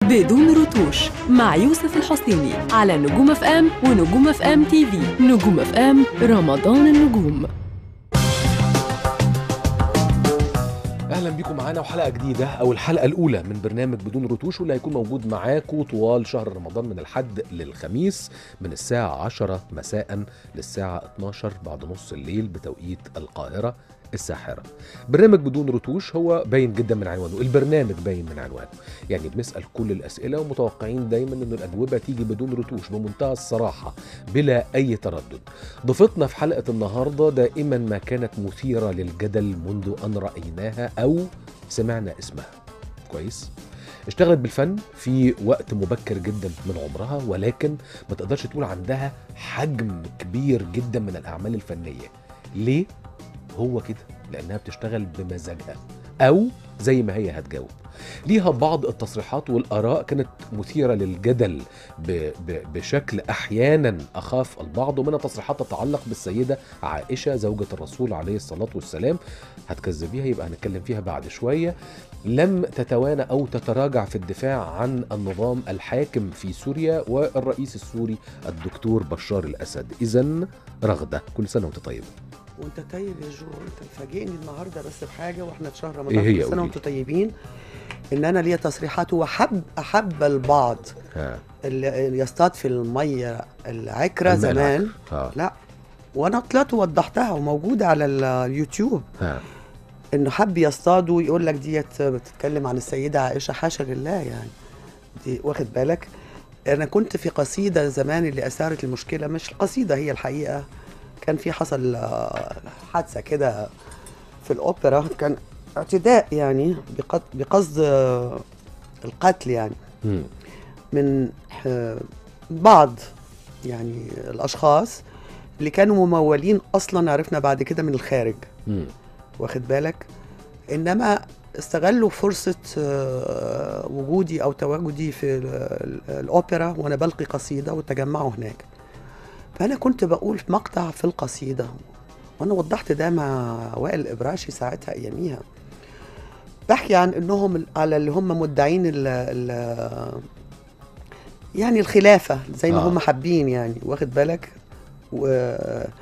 بدون رتوش مع يوسف الحسيني على نجوم اف ام ونجوم اف ام تي في نجوم اف ام رمضان النجوم اهلا بيكم معانا وحلقه جديده او الحلقه الاولى من برنامج بدون رتوش واللي هيكون موجود معاكم طوال شهر رمضان من الحد للخميس من الساعه 10 مساء للساعه 12 بعد نص الليل بتوقيت القاهره الساحرة برنامج بدون رتوش هو باين جدا من عنوانه البرنامج باين من عنوانه يعني بنسأل كل الأسئلة ومتوقعين دايما أن الأجوبة تيجي بدون رتوش بمنتهى الصراحة بلا أي تردد ضيفتنا في حلقة النهاردة دائما ما كانت مثيرة للجدل منذ أن رأيناها أو سمعنا اسمها كويس اشتغلت بالفن في وقت مبكر جدا من عمرها ولكن ما تقدرش تقول عندها حجم كبير جدا من الأعمال الفنية ليه؟ هو كده لانها بتشتغل بمزاجها او زي ما هي هتجاوب ليها بعض التصريحات والاراء كانت مثيره للجدل ب ب بشكل احيانا اخاف البعض ومنها تصريحات تتعلق بالسيده عائشه زوجه الرسول عليه الصلاه والسلام هتكذبيها يبقى هنتكلم فيها بعد شويه لم تتوانى او تتراجع في الدفاع عن النظام الحاكم في سوريا والرئيس السوري الدكتور بشار الاسد اذا رغده كل سنه وانت طيبه وانت طيب يا جو انت مفاجئني النهارده بس بحاجه واحنا في شهر رمضان إيه هي؟ كل سنه قولي. وانتم طيبين ان انا ليا تصريحات وحب احب البعض ها اللي اللي يصطاد في الميه العكره الماء زمان ها لا وانا طلعت ووضحتها وموجوده على ال- اليوتيوب ها انه حب يصطادوا يقول لك ديت بتتكلم عن السيده عائشه حاشا لله يعني دي واخد بالك انا كنت في قصيده زمان اللي اثارت المشكله مش القصيده هي الحقيقه كان في حصل آه، حادثه كده في الاوبرا كان اعتداء يعني بقصد, بقصد آه، القتل يعني مم. من آه، بعض يعني الاشخاص اللي كانوا ممولين اصلا عرفنا بعد كده من الخارج مم. واخد بالك انما استغلوا فرصه آه، وجودي او تواجدي في ال- ال- الاوبرا وانا بلقي قصيده وتجمعوا هناك فانا كنت بقول في مقطع في القصيده وانا وضحت ده مع وائل الابراشي ساعتها اياميها بحكي عن انهم ال- على اللي هم مدعين ال ال يعني الخلافه زي ما آه. هم حابين يعني واخد بالك و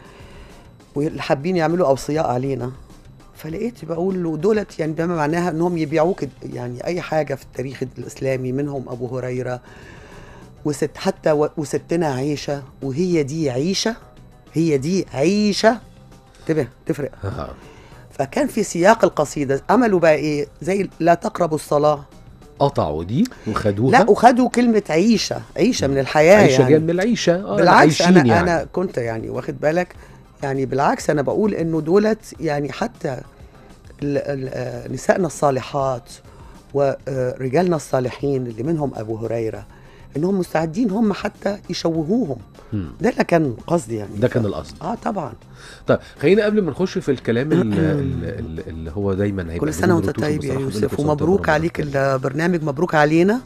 واللي حابين يعملوا اوصياء علينا فلقيت بقول له دولت يعني بما معناها انهم يبيعوك يعني اي حاجه في التاريخ الاسلامي منهم ابو هريره وست حتى و- وستنا عيشه وهي دي عيشه هي دي عيشه انتبه تفرق ها فكان في سياق القصيده عملوا بقى ايه زي لا تقربوا الصلاه قطعوا دي وخدوها لا وخدوا كلمه عيشه عيشه من الحياه عيشه يعني جايه من العيشه اه بالعكس عايشين انا يعني. انا كنت يعني واخد بالك يعني بالعكس انا بقول انه دولت يعني حتى ال- ال- آه، نسائنا الصالحات ورجالنا الصالحين اللي منهم ابو هريره انهم مستعدين هم حتى يشوهوهم مم. ده اللي كان قصدي يعني ده كان القصد اه طبعا طيب خلينا قبل ما نخش في الكلام ال- ال- ال- اللي هو دايما هيبقى كل سنه بدون وانت رتوش طيب يا بصراحة. بقول لك يوسف كل سنة وأنت ومبروك طيب. عليك البرنامج مبروك علينا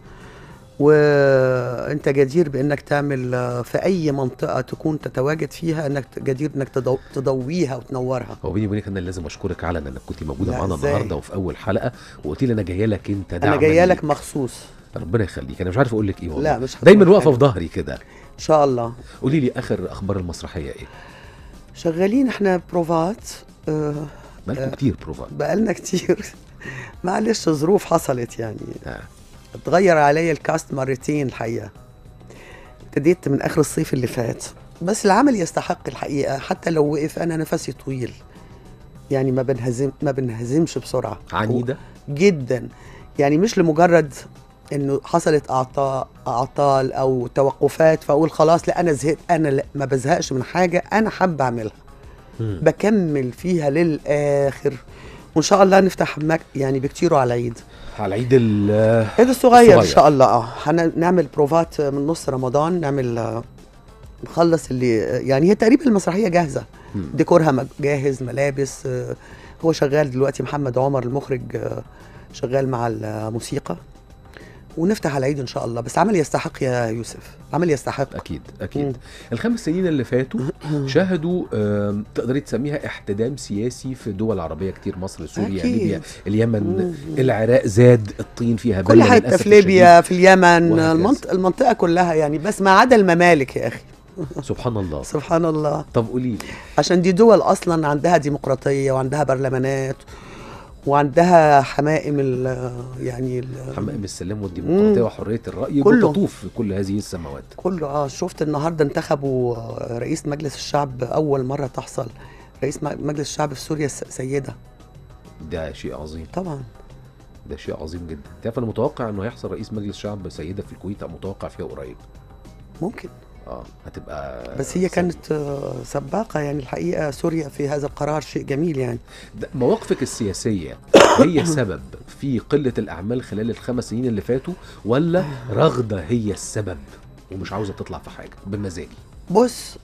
وانت جدير بانك تعمل آه، في اي منطقه تكون تتواجد فيها انك جدير انك تضو- تضويها وتنورها هو بيني وبينك انا لازم اشكرك على انك كنت موجوده لا، معانا إزاي؟ النهارده وفي اول حلقه وقلت لي انا جايه لك انت انا دعما جايه لك ليك. مخصوص ربنا يخليك انا مش عارف اقول لك ايه والله لا، مش هتقول دايما واقفه حاجة. في ظهري كده ان شاء الله قولي لي اخر اخبار المسرحيه ايه شغالين احنا بروفات آه بقالكم كتير بروفات بقالنا كتير معلش ظروف حصلت يعني آه. اتغير عليا الكاست مرتين الحقيقه ابتديت من اخر الصيف اللي فات بس العمل يستحق الحقيقه حتى لو وقف انا نفسي طويل يعني ما بنهزم ما بنهزمش بسرعه عنيده جدا يعني مش لمجرد انه حصلت اعطاء اعطال او توقفات فاقول خلاص لا انا زهقت انا لا ما بزهقش من حاجه انا حابه اعملها مم. بكمل فيها للاخر وان شاء الله نفتح مك يعني بكتير على العيد على عيد ال العيد الصغير ان الصغير. شاء الله اه هنعمل بروفات من نص رمضان نعمل آه، نخلص اللي يعني هي تقريبا المسرحيه جاهزه مم. ديكورها مج- جاهز ملابس آه، هو شغال دلوقتي محمد عمر المخرج آه، شغال مع الموسيقى ونفتح على العيد ان شاء الله بس عمل يستحق يا يوسف عمل يستحق اكيد اكيد مم. الخمس سنين اللي فاتوا شهدوا آم، تقدري تسميها احتدام سياسي في دول عربيه كتير مصر سوريا أكيد. ليبيا اليمن مم. العراق زاد الطين فيها كل بلة حته للأسف في ليبيا في اليمن وهكذا. المنطقه, المنطقة كلها يعني بس ما عدا الممالك يا اخي الشديد. سبحان الله سبحان الله طب قولي لي عشان دي دول اصلا عندها ديمقراطيه وعندها برلمانات وعندها حمائم ال يعني ال حمام السلام والديمقراطيه مم. وحريه الراي كله. بتطوف في كل هذه السماوات كله اه شفت النهارده انتخبوا آه، رئيس مجلس الشعب اول مره تحصل رئيس م- مجلس الشعب في سوريا س- سيده ده شيء عظيم طبعا ده شيء عظيم جدا تعرف انا متوقع انه هيحصل رئيس مجلس شعب سيده في الكويت متوقع فيها قريب ممكن اه هتبقى بس هي سيدة. كانت آه، سباقه يعني الحقيقه سوريا في هذا القرار شيء جميل يعني ده مواقفك السياسية هي سبب في قلة الأعمال خلال الخمس سنين اللي فاتوا ولا رغدة هي السبب ومش عاوزة تطلع في حاجة بمزاجي بص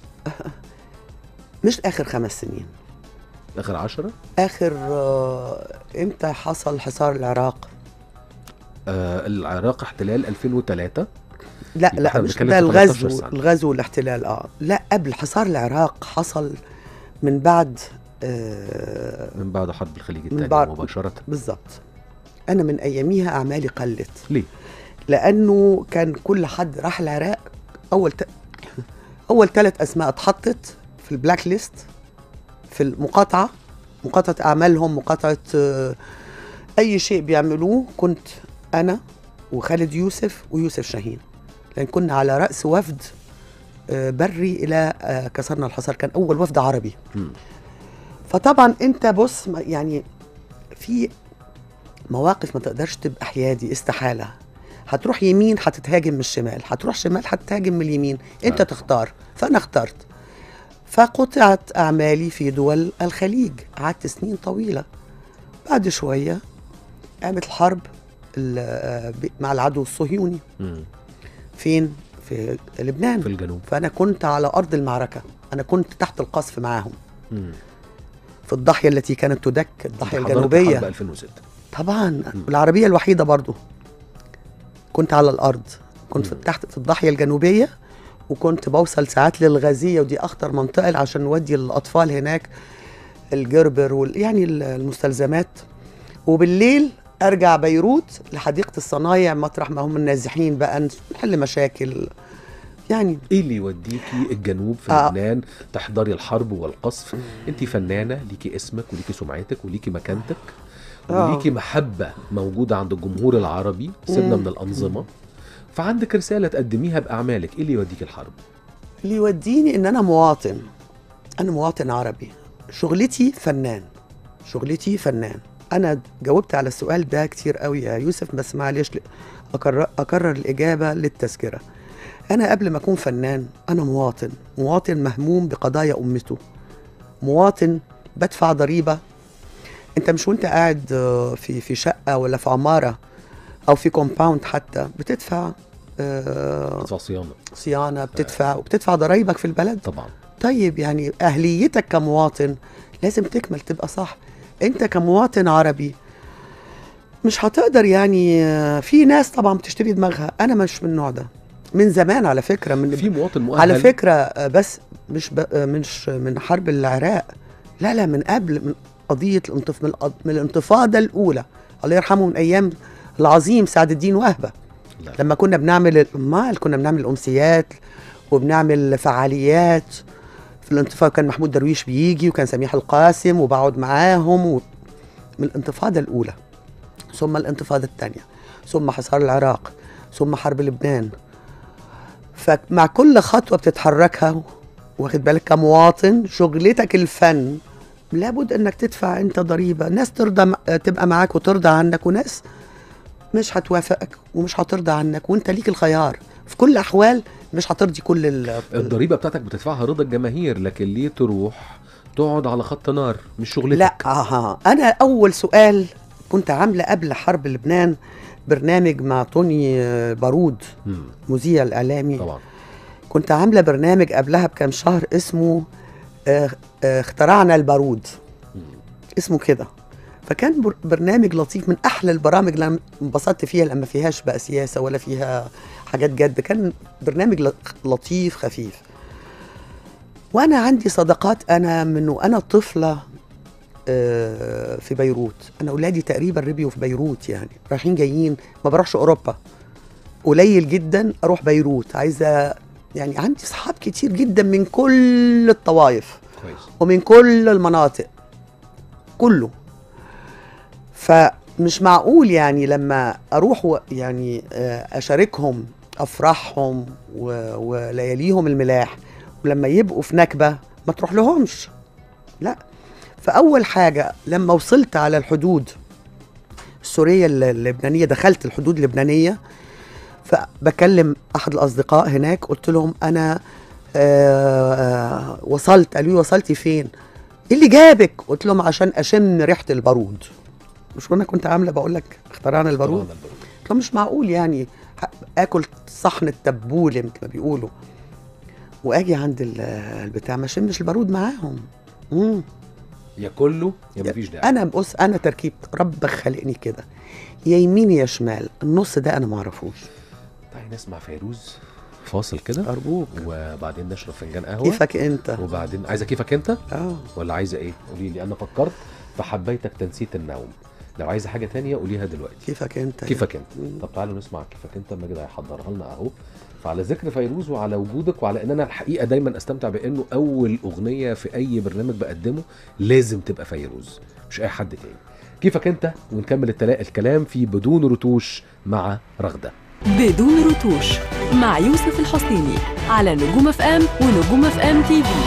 مش اخر خمس سنين آخر عشرة اخر آه، امتى حصل حصار العراق آه العراق احتلال 2003 لا يبقى لا احنا مش بنتكلم ده في 13 الغزو سنة. الغزو والاحتلال اه لا قبل حصار العراق حصل من بعد آه من بعد حرب الخليج من الثانية بعد- مباشرة بالظبط انا من اياميها اعمالي قلت ليه؟ لانه كان كل حد راح العراق اول ت... اول ثلاث اسماء اتحطت في البلاك ليست في المقاطعه مقاطعه اعمالهم مقاطعه آه، اي شيء بيعملوه كنت انا وخالد يوسف ويوسف شاهين لان كنا على راس وفد آه، بري الى آه، كسرنا الحصار كان اول وفد عربي مم. فطبعا انت بص ما- يعني في مواقف ما تقدرش تبقى حيادي استحاله هتروح يمين هتتهاجم من الشمال هتروح شمال هتتهاجم من اليمين انت آه. تختار فانا اخترت فقطعت اعمالي في دول الخليج قعدت سنين طويله بعد شويه قامت الحرب ال- ب- مع العدو الصهيوني مم. فين في لبنان في الجنوب فانا كنت على ارض المعركه انا كنت تحت القصف معاهم مم. في الضاحيه التي كانت تدك الضاحيه حضرت الجنوبيه حرب 2006 طبعا العربيه الوحيده برضو كنت على الارض كنت في مم. تحت في الضاحيه الجنوبيه وكنت بوصل ساعات للغازيه ودي اخطر منطقه عشان نودي الاطفال هناك الجربر وال يعني ال- المستلزمات وبالليل ارجع بيروت لحديقه الصنايع مطرح ما هم النازحين بقى نحل مشاكل يعني ايه اللي يوديكي الجنوب في آه. لبنان تحضري الحرب والقصف انت فنانه ليكي اسمك وليكي سمعتك وليكي مكانتك آه. وليكي محبه موجوده عند الجمهور العربي سيبنا مم. من الانظمه فعندك رساله تقدميها باعمالك ايه اللي يوديك الحرب اللي يوديني ان انا مواطن انا مواطن عربي شغلتي فنان شغلتي فنان انا جاوبت على السؤال ده كتير قوي يا يوسف بس معلش اكرر, أكرر الاجابه للتذكره انا قبل ما اكون فنان انا مواطن مواطن مهموم بقضايا امته مواطن بدفع ضريبه انت مش وانت قاعد آه، في في شقه ولا في عماره او في كومباوند حتى بتدفع آه، ادفع صيانه صيانه بتدفع وبتدفع ضرايبك في البلد طبعا طيب يعني اهليتك كمواطن لازم تكمل تبقى صح انت كمواطن عربي مش هتقدر يعني آه، في ناس طبعا بتشتري دماغها انا مش من النوع ده من زمان على فكره من في مواطن مؤهل على فكره آه، بس مش ب... آه، مش من حرب العراق لا لا من قبل من قضيه الانتف... من, الأ- من الانتفاضه الاولى الله يرحمه من ايام العظيم سعد الدين وهبه لا. لما كنا بنعمل الامال كنا بنعمل امسيات وبنعمل فعاليات في الانتفاضه كان محمود درويش بيجي وكان سميح القاسم وبقعد معاهم و... من الانتفاضه الاولى ثم الانتفاضه الثانيه ثم حصار العراق ثم حرب لبنان فمع كل خطوه بتتحركها واخد بالك كمواطن شغلتك الفن لابد انك تدفع انت ضريبه ناس ترضى م- تبقى معاك وترضى عنك وناس مش هتوافقك ومش هترضى عنك وانت ليك الخيار في كل الاحوال مش هترضي كل ال- الضريبه بتاعتك بتدفعها رضا الجماهير لكن ليه تروح تقعد على خط نار مش شغلتك لا اها انا اول سؤال كنت عامله قبل حرب لبنان برنامج مع توني آه، بارود مم. مذيع الاعلامي طبعا كنت عامله برنامج قبلها بكام شهر اسمه آه، آه، اخترعنا البارود مم. اسمه كده فكان بر- برنامج لطيف من احلى البرامج اللي أنا انبسطت فيها لما فيهاش بقى سياسه ولا فيها حاجات جد كان برنامج ل- لطيف خفيف وانا عندي صداقات انا من وانا طفله آه، في بيروت انا اولادي تقريبا ربيوا في بيروت يعني رايحين جايين ما بروحش اوروبا قليل جدا اروح بيروت عايزه يعني عندي اصحاب كتير جدا من كل الطوائف كويس ومن كل المناطق كله فمش معقول يعني لما اروح و يعني آه، اشاركهم افراحهم و- ولياليهم الملاح ولما يبقوا في نكبه ما تروح لهمش لا فاول حاجه لما وصلت على الحدود السوريه الل- اللبنانيه دخلت الحدود اللبنانيه فبكلم احد الاصدقاء هناك قلت لهم انا آه، آه، وصلت قالوا لي وصلتي فين ايه اللي جابك قلت لهم عشان اشم ريحه البارود مش انا كنت عامله بقول لك اخترعنا البارود طبعاً البارود. قلت لهم مش معقول يعني ه- اكل صحن التبول مثل ما بيقولوا واجي عند ال- البتاع ما اشمش البارود معاهم مم. يا كله يا مفيش داعي انا بص انا تركيب ربك خلقني كده يا يمين يا شمال النص ده انا ما اعرفوش تعالي نسمع فيروز فاصل كده ارجوك وبعدين نشرب فنجان قهوه كيفك انت وبعدين عايزه كيفك انت اه ولا عايزه ايه قولي لي انا فكرت فحبيتك تنسيت النوم لو عايزه حاجه تانية قوليها دلوقتي كيفك انت كيفك انت مم. طب تعالوا نسمع كيفك انت ماجد هيحضرها لنا اهو فعلى ذكر فيروز وعلى وجودك وعلى ان انا الحقيقه دايما استمتع بانه اول اغنيه في اي برنامج بقدمه لازم تبقى فيروز مش اي حد تاني كيفك انت ونكمل التلا- الكلام في بدون رتوش مع رغده بدون رتوش مع يوسف الحسيني على نجوم اف ام ونجوم اف ام تي في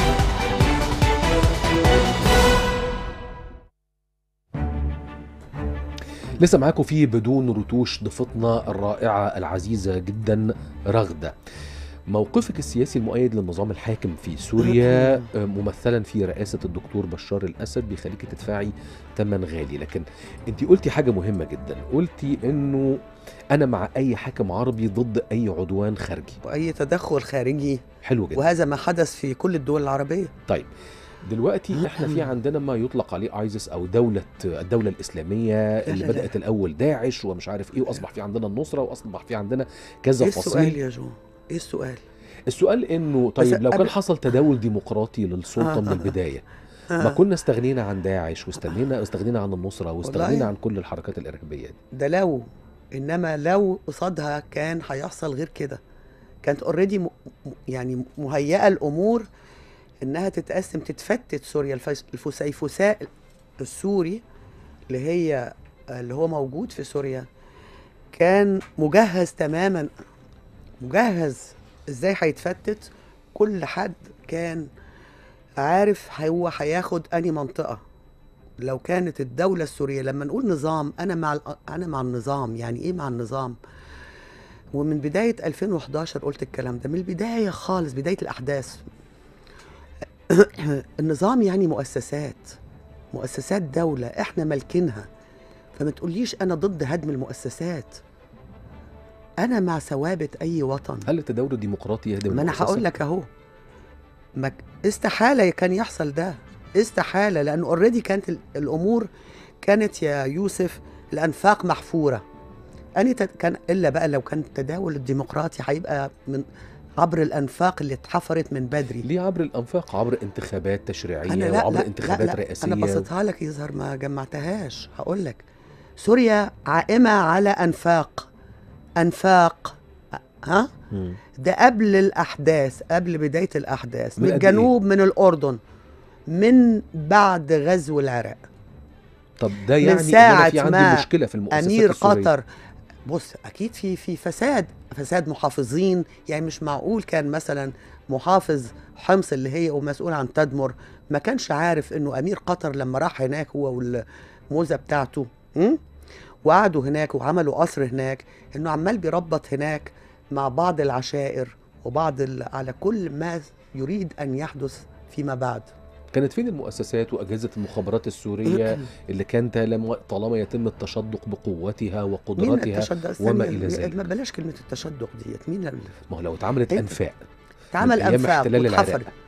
لسه معاكم في بدون رتوش ضيفتنا الرائعة العزيزة جدا رغدة موقفك السياسي المؤيد للنظام الحاكم في سوريا آه، ممثلا في رئاسة الدكتور بشار الأسد بيخليك تدفعي ثمن غالي لكن انت قلتي حاجة مهمة جدا قلتي انه انا مع اي حاكم عربي ضد اي عدوان خارجي واي تدخل خارجي حلو جدا وهذا ما حدث في كل الدول العربيه طيب دلوقتي احنا في عندنا ما يطلق عليه ايزس او دولة الدولة الإسلامية اللي لا، لا. بدأت الأول داعش ومش عارف ايه وأصبح في عندنا النصرة وأصبح في عندنا كذا ايه فصيل السؤال يا جو ايه السؤال السؤال انه طيب لو كان قبل- حصل تداول ديمقراطي للسلطه آه، من آه، آه. البدايه آه. ما كنا استغنينا عن داعش واستغنينا واستغنينا عن النصره واستغنينا والله. عن كل الحركات الارهابيه دي ده لو انما لو قصادها كان هيحصل غير كده كانت اوريدي م... م- يعني مهيئه الامور انها تتقسم تتفتت سوريا الفس... الفسيفساء السوري اللي هي اللي هو موجود في سوريا كان مجهز تماما مجهز ازاي هيتفتت كل حد كان عارف هو هياخد اني منطقه لو كانت الدولة السورية لما نقول نظام أنا مع ال- أنا مع النظام يعني إيه مع النظام؟ ومن بداية 2011 قلت الكلام ده من البداية خالص بداية الأحداث النظام يعني مؤسسات مؤسسات دولة إحنا مالكينها فما تقوليش أنا ضد هدم المؤسسات أنا مع ثوابت أي وطن هل التداول الديمقراطي يهدم ما انا المؤسسة؟ هقول لك اهو ما ك- استحاله كان يحصل ده استحاله لان اوريدي كانت ال- الامور كانت يا يوسف الانفاق محفوره اني تد- كان الا بقى لو كان التداول الديمقراطي هيبقى من عبر الانفاق اللي اتحفرت من بدري ليه عبر الانفاق عبر انتخابات تشريعيه انا لا وعبر لا انتخابات لا لا رئاسيه انا بسطها لك يظهر ما جمعتهاش هقول لك سوريا عائمه على انفاق انفاق ها مم. ده قبل الأحداث قبل بداية الأحداث من من, قد الجنوب من الأردن من بعد غزو العراق طب ده من يعني ان ساعة انا في عندي ما مشكله في المؤسسات أمير السورية. قطر بص أكيد في في فساد فساد محافظين يعني مش معقول كان مثلا محافظ حمص اللي هي ومسؤول عن تدمر ما كانش عارف إنه أمير قطر لما راح هناك هو والموزة بتاعته م? وقعدوا هناك وعملوا قصر هناك إنه عمال بيربط هناك مع بعض العشائر وبعض ال... على كل ما يريد أن يحدث فيما بعد كانت فين المؤسسات واجهزه المخابرات السوريه اللي كانت لما- طالما يتم التشدق بقوتها مين وقدرتها التشدق وما ثانية، إلى ذلك. ما بلاش كلمة التشدق ديت مين اللي ما هو لو اتعملت أنت- انفاق اتعمل أيام أنفاق احتلال العراق. واتحفر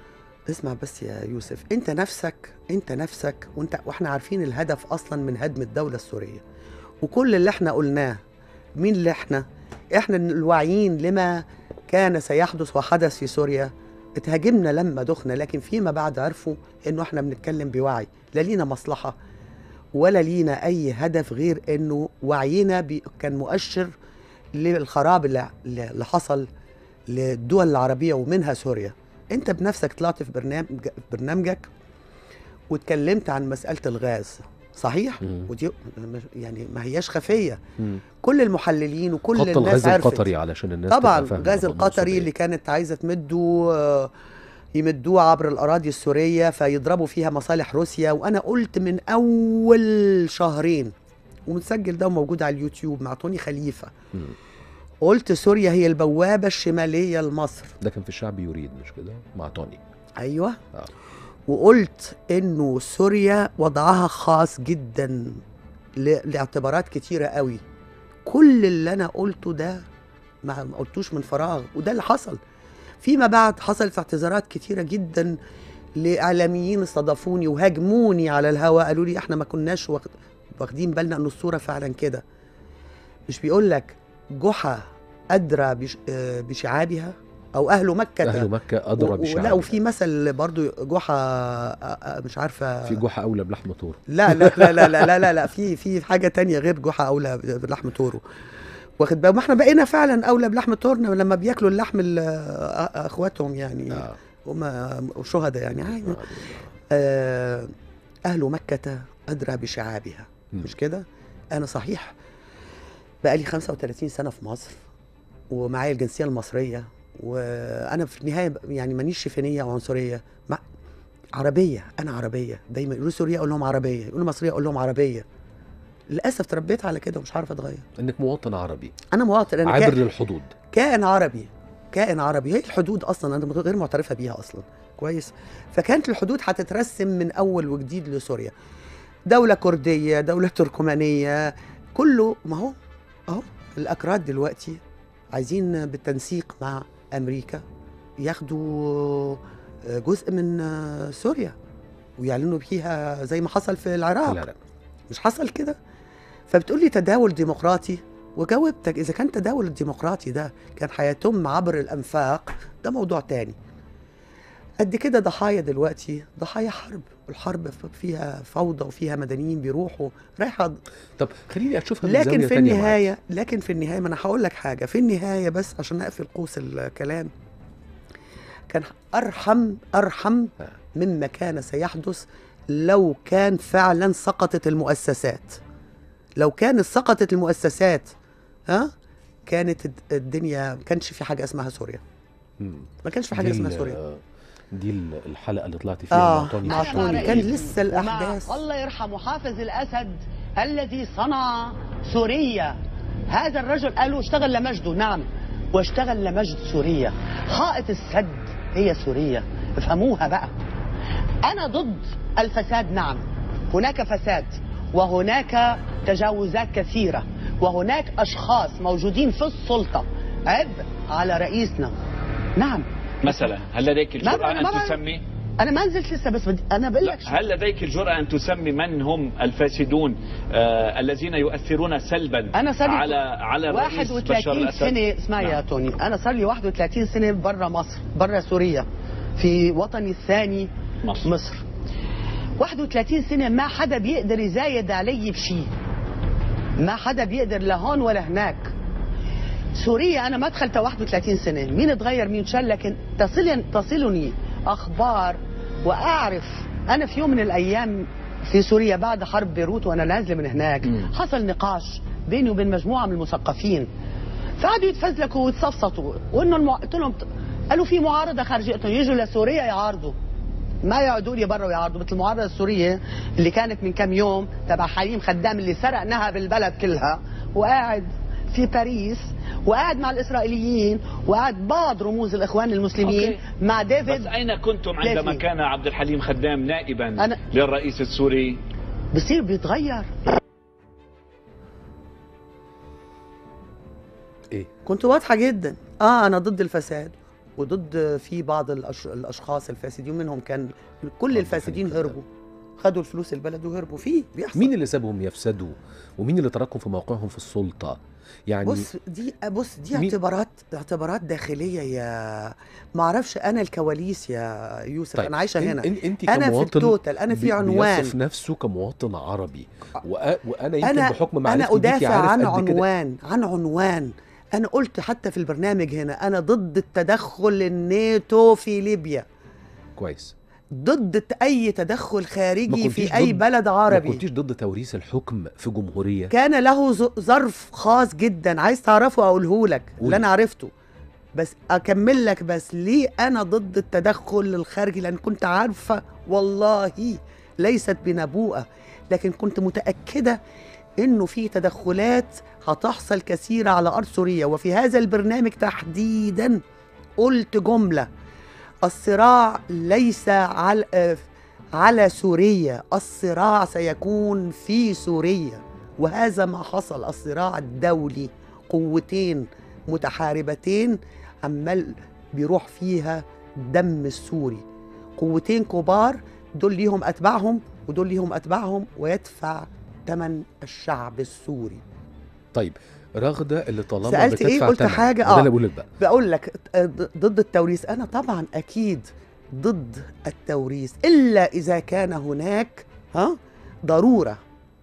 اسمع بس يا يوسف انت نفسك انت نفسك وانت واحنا عارفين الهدف اصلا من هدم الدوله السوريه وكل اللي احنا قلناه مين اللي احنا احنا الواعيين لما كان سيحدث وحدث في سوريا اتهاجمنا لما دخنا لكن فيما بعد عرفوا انه احنا بنتكلم بوعي لا لينا مصلحه ولا لينا اي هدف غير انه وعينا بي- كان مؤشر للخراب اللي اللي حصل للدول العربيه ومنها سوريا انت بنفسك طلعت في برنامج في برنامجك واتكلمت عن مساله الغاز صحيح مم. ودي يعني ما هياش خفيه مم. كل المحللين وكل خط الناس الغاز عرفت القطري علشان الناس طبعا تبقى فاهمة الغاز المقصود القطري إيه. اللي كانت عايزه تمده آه، يمدوه عبر الاراضي السوريه فيضربوا فيها مصالح روسيا وانا قلت من اول شهرين ومتسجل ده وموجود على اليوتيوب مع توني خليفه مم. قلت سوريا هي البوابه الشماليه لمصر ده كان في الشعب يريد مش كده مع توني ايوه آه. وقلت انه سوريا وضعها خاص جدا ل- لاعتبارات كتيره قوي كل اللي انا قلته ده ما ما قلتوش من فراغ وده اللي حصل فيما بعد حصلت اعتذارات كتيره جدا لاعلاميين استضافوني وهاجموني على الهواء قالوا لي احنا ما كناش واخد- واخدين بالنا ان الصوره فعلا كده مش بيقول لك جحا ادرى بش آه، بشعابها او اهل مكه اهل مكه ادرى و- و- بشعب لا وفي مثل برضو جحا آه، آه، مش عارفه في جحا اولى بلحم طور لا لا لا لا لا لا لا, لا في في حاجه تانية غير جحا اولى بلحم طوره واخد بالك ما احنا بقينا فعلا اولى بلحم طورنا لما بياكلوا اللحم ال- آه، اخواتهم يعني آه. هم شهداء يعني عادي آه. آه، أهل مكة أدرى بشعابها مم. مش كده؟ أنا صحيح بقالي 35 سنة في مصر ومعايا الجنسية المصرية وأنا في النهاية ب- يعني مانيش شفنية أو عنصرية ما عربية أنا عربية دايما يقولوا سورية أقول لهم عربية يقولوا مصرية أقول لهم عربية للأسف تربيت على كده ومش عارفة أتغير انك مواطن عربي أنا مواطن أنا عابر كائن, للحدود كائن عربي كائن عربي هي الحدود أصلا أنا غير معترفة بيها أصلا كويس فكانت الحدود هتترسم من اول وجديد لسوريا دولة كردية دولة تركمانية كله ما هو اهو الاكراد دلوقتي عايزين بالتنسيق مع امريكا ياخدوا جزء من سوريا ويعلنوا فيها زي ما حصل في العراق لا لا مش حصل كده فبتقول لي تداول ديمقراطي وجاوبتك اذا كان تداول الديمقراطي ده كان هيتم عبر الانفاق ده موضوع تاني قد كده ضحايا دلوقتي ضحايا حرب والحرب فيها فوضى وفيها مدنيين بيروحوا رايحه طب خليني اشوفها من لكن زاوية في تانية معاك. النهايه لكن في النهايه ما انا هقول لك حاجه في النهايه بس عشان اقفل قوس الكلام كان ارحم ارحم آه. مما كان سيحدث لو كان فعلا سقطت المؤسسات لو كانت سقطت المؤسسات ها كانت الد- الدنيا ما كانش في حاجه اسمها سوريا مم. ما كانش في حاجه دي اسمها ال- سوريا دي ال- الحلقه اللي طلعت فيها اه مع توني مع في توني الشعب. كان لسه ومع الاحداث الله يرحمه حافظ الأسد الذي صنع سوريا هذا الرجل قالوا اشتغل لمجده نعم واشتغل لمجد سوريا حائط السد هي سوريا افهموها بقى أنا ضد الفساد نعم هناك فساد وهناك تجاوزات كثيرة وهناك أشخاص موجودين في السلطة عبء على رئيسنا نعم مثلا هل لديك ما- الجرأة ما- أن ما- تسمي أنا ما نزلت لسه بس بدي أنا بقول لا، لك شيء. هل لديك الجرأة أن تسمي من هم الفاسدون آه الذين يؤثرون سلبا انا صار لي على على الرئيس بشار 31 الأسد سنه اسمعي يا نعم. توني انا صار لي 31 سنه برا مصر برا سوريا في وطني الثاني مصر. مصر 31 سنه ما حدا بيقدر يزايد علي بشيء ما حدا بيقدر لا هون ولا هناك سوريا انا ما دخلت 31 سنه مين تغير مين شال لكن تصل تصلني اخبار واعرف انا في يوم من الايام في سوريا بعد حرب بيروت وانا نازله من هناك مم. حصل نقاش بيني وبين مجموعه من المثقفين فقعدوا يتفزلكوا ويتصفصطوا وانه المع... قلت لهم قالوا في معارضه خارجيه قلت لهم يجوا لسوريا يعارضوا ما يقعدوا لي برا ويعارضوا مثل المعارضه السوريه اللي كانت من كم يوم تبع حليم خدام اللي سرق نهب البلد كلها وقاعد في باريس وقاعد مع الاسرائيليين وقاعد بعض رموز الاخوان المسلمين أوكي. مع بس ديفيد أين كنتم عندما ليفي. كان عبد الحليم خدام نائبا أنا- للرئيس السوري بصير بيتغير ايه كنت واضحه جدا اه انا ضد الفساد وضد في بعض الأش... الاشخاص الفاسدين منهم كان كل ربنا الفاسدين يخليك يا هربوا خدوا الفلوس البلد وهربوا فيه بيحصل مين اللي سابهم يفسدوا ومين اللي تركهم في موقعهم في السلطه يعني بص دي بص دي مين- اعتبارات اعتبارات داخليه يا ما اعرفش انا الكواليس يا يوسف طيب انا عايشه هنا إن انت انا في كمواطن التوتال انا في بي- عنوان بيصف نفسه كمواطن عربي وأ... وانا يمكن انا بحكم انا معرفتي بيكي ادافع عارف عن قد كده عنوان عن عنوان انا قلت حتى في البرنامج هنا انا ضد التدخل الناتو في ليبيا كويس ضد اي تدخل ما خارجي كنتيش في اي ضد- بلد ما عربي كنتيش ضد توريث الحكم في جمهوريه كان له ظ- ظرف خاص جدا عايز تعرفه اقوله لك قولي. اللي انا عرفته بس اكمل لك بس ليه انا ضد التدخل الخارجي لان كنت عارفه والله ليست بنبوءه لكن كنت متاكده انه في تدخلات هتحصل كثيره على ارض سوريا وفي هذا البرنامج تحديدا قلت جمله الصراع ليس على آه، على سوريا الصراع سيكون في سوريا وهذا ما حصل الصراع الدولي قوتين متحاربتين عمال بيروح فيها دم السوري قوتين كبار دول ليهم اتباعهم ودول ليهم اتباعهم ويدفع ثمن الشعب السوري طيب رغده اللي طالما سألت إيه؟ بتدفع قلت تمن. حاجة، وده آه. اللي بقول لك بقى بقول لك آه، ض- ضد التوريث انا طبعا اكيد ضد التوريث الا اذا كان هناك ها ضروره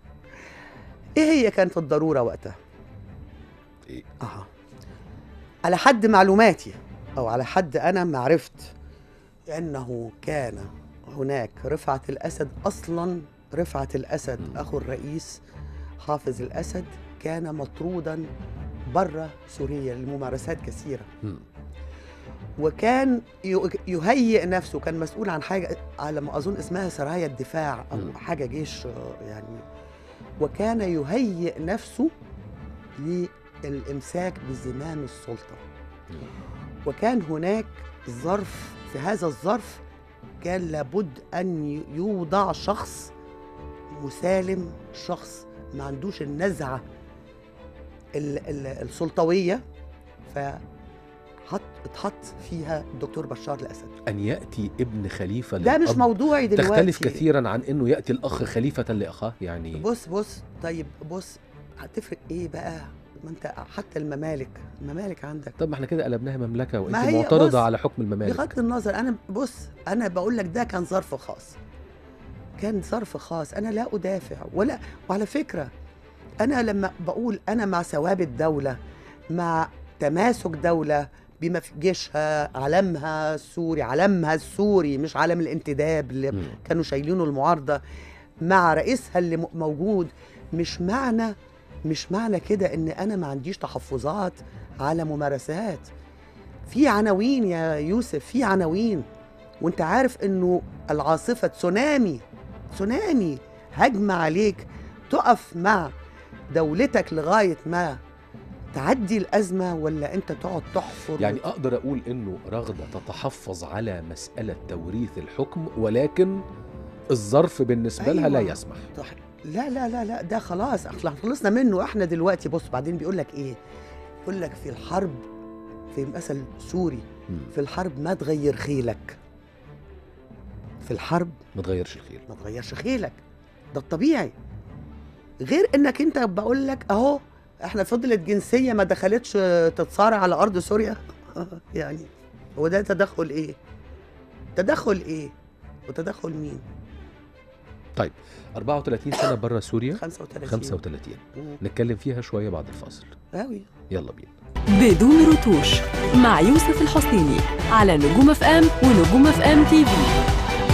ايه هي كانت الضروره وقتها إيه؟ اه على حد معلوماتي او على حد انا ما عرفت انه كان هناك رفعه الاسد اصلا رفعه الاسد مم. اخو الرئيس حافظ الاسد كان مطرودا بره سوريا لممارسات كثيره مم. وكان ي- يهيئ نفسه كان مسؤول عن حاجه على ما اظن اسمها سرايا الدفاع او مم. حاجه جيش آه، يعني وكان يهيئ نفسه للامساك بزمام السلطه مم. وكان هناك ظرف في هذا الظرف كان لابد ان ي- يوضع شخص مسالم شخص ما عندوش النزعه ال- ال- السلطويه فحط اتحط فيها الدكتور بشار الاسد ان ياتي ابن خليفه ده مش للأب موضوعي دلوقتي تختلف كثيرا عن انه ياتي الاخ خليفه لاخاه يعني بص بص طيب بص هتفرق ايه بقى ما انت حتى الممالك الممالك عندك طب ما احنا كده قلبناها مملكه وانت ما هي معترضه بص، على حكم الممالك بغض النظر انا بص انا بقول لك ده كان ظرف خاص كان ظرف خاص انا لا ادافع ولا وعلى فكره انا لما بقول انا مع ثوابت دوله مع تماسك دوله بما في جيشها علمها السوري علمها السوري مش علم الانتداب اللي مم. كانوا شايلينه المعارضه مع رئيسها اللي م- موجود مش معنى مش معنى كده ان انا ما عنديش تحفظات على ممارسات في عناوين يا يوسف في عناوين وانت عارف انه العاصفه تسونامي تسونامي هجمه عليك تقف مع دولتك لغايه ما تعدي الازمه ولا انت تقعد تحفر يعني اقدر اقول انه رغده تتحفظ على مساله توريث الحكم ولكن الظرف بالنسبه لها لا أيوة. يسمح صح. لا لا لا لا ده خلاص احنا خلصنا منه احنا دلوقتي بص بعدين بيقول لك ايه يقول لك في الحرب في مثل سوري مم. في الحرب ما تغير خيلك في الحرب ما تغيرش الخير ما تغيرش خيلك ده الطبيعي غير انك انت بقول لك اهو احنا فضلت جنسيه ما دخلتش تتصارع على ارض سوريا يعني هو ده تدخل ايه تدخل ايه وتدخل مين 34 سنه بره سوريا 35 35 مم. نتكلم فيها شويه بعد الفاصل قوي يلا بينا بدون رتوش مع يوسف الحسيني على نجوم اف ام ونجوم اف ام تي في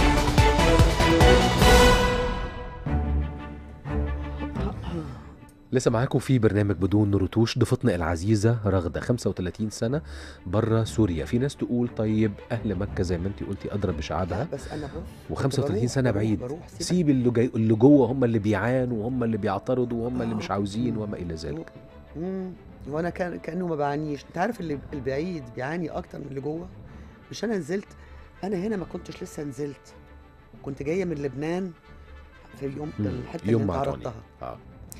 لسه معاكم في برنامج بدون رتوش ضيفتنا العزيزه رغده 35 سنه بره سوريا في ناس تقول طيب اهل مكه زي ما انت قلتي ادرى بشعابها بس انا بص كنت و35 بروح- سنه بروح- بعيد بروح سيبك. سيب اللي, جاي اللي جوه هم اللي بيعانوا وهم اللي بيعترضوا وهم اللي مش آه. عاوزين وما الى ذلك امم وانا كان كانه ما بعانيش انت عارف اللي البعيد بيعاني اكتر من اللي جوه مش انا نزلت انا هنا ما كنتش لسه نزلت كنت جايه من لبنان في اليوم مم. الحته يوم اللي مع انت توني. عرضتها اه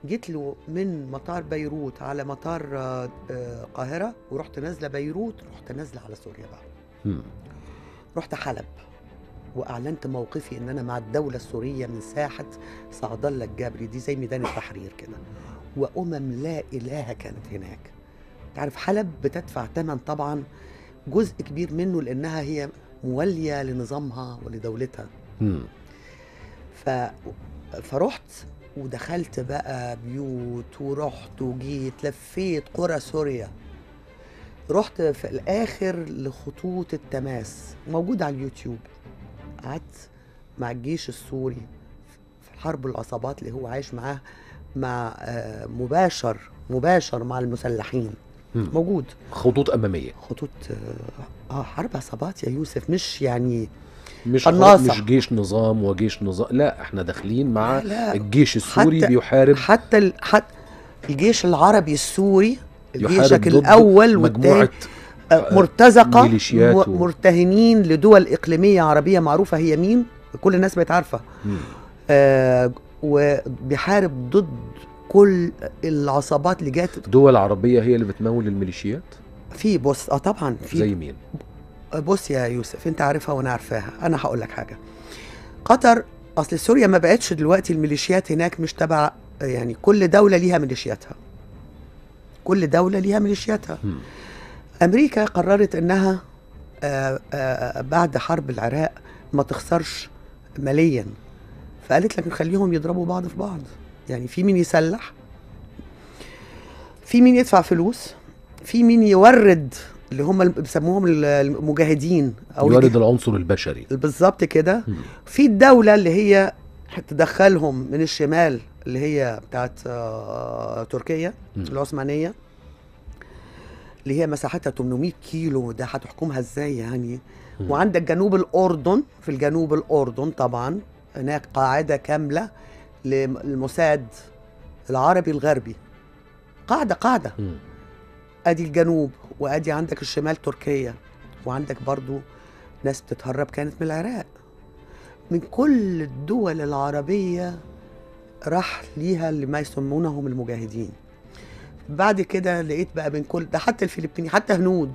جيت له من مطار بيروت على مطار آه، آه، القاهره ورحت نازله بيروت رحت نازله على سوريا بقى مم. رحت حلب واعلنت موقفي ان انا مع الدوله السوريه من ساحه صعد الله الجبري دي زي ميدان التحرير كده وامم لا اله كانت هناك تعرف حلب بتدفع ثمن طبعا جزء كبير منه لانها هي مواليه لنظامها ولدولتها مم. ف... فرحت ودخلت بقى بيوت ورحت وجيت لفيت قرى سوريا رحت في الاخر لخطوط التماس موجود على اليوتيوب قعدت مع الجيش السوري في حرب العصابات اللي هو عايش معاه مع آه، مباشر مباشر مع المسلحين مم. موجود خطوط اماميه خطوط اه آه، حرب عصابات يا يوسف مش يعني مش قناصة. مش جيش نظام وجيش نظام لا احنا داخلين مع لا، الجيش السوري حتى- بيحارب حتى ال... حتى الجيش العربي السوري يحارب جيشك ضد الاول والثاني مجموعه آه، مرتزقه ميليشيات و- م- مرتهنين لدول اقليميه عربيه معروفه هي مين كل الناس بقت عارفه مم. آه وبيحارب ضد كل العصابات اللي جات دول عربيه هي اللي بتمول الميليشيات في بص اه طبعا في زي مين بص يا يوسف انت عارفها وانا عارفاها انا هقول لك حاجه قطر اصل سوريا ما بقتش دلوقتي الميليشيات هناك مش تبع يعني كل دوله ليها ميليشياتها كل دوله ليها ميليشياتها مم. امريكا قررت انها آه، آه، بعد حرب العراق ما تخسرش ماليا فقالت لك نخليهم يضربوا بعض في بعض يعني في مين يسلح في مين يدفع فلوس في مين يورد اللي هم اللي بيسموهم المجاهدين او يورد العنصر البشري بالظبط كده مم. في الدولة اللي هي هتدخلهم من الشمال اللي هي بتاعت آه، تركيا مم. العثمانية اللي هي مساحتها 800 كيلو ده هتحكمها ازاي يعني مم. وعندك جنوب الأردن في الجنوب الأردن طبعا هناك قاعدة كاملة للموساد العربي الغربي قاعدة قاعدة مم. ادي الجنوب وادي عندك الشمال تركيا وعندك برضو ناس بتتهرب كانت من العراق من كل الدول العربية راح ليها اللي ما يسمونهم المجاهدين بعد كده لقيت بقى من كل ده حتى الفلبيني حتى هنود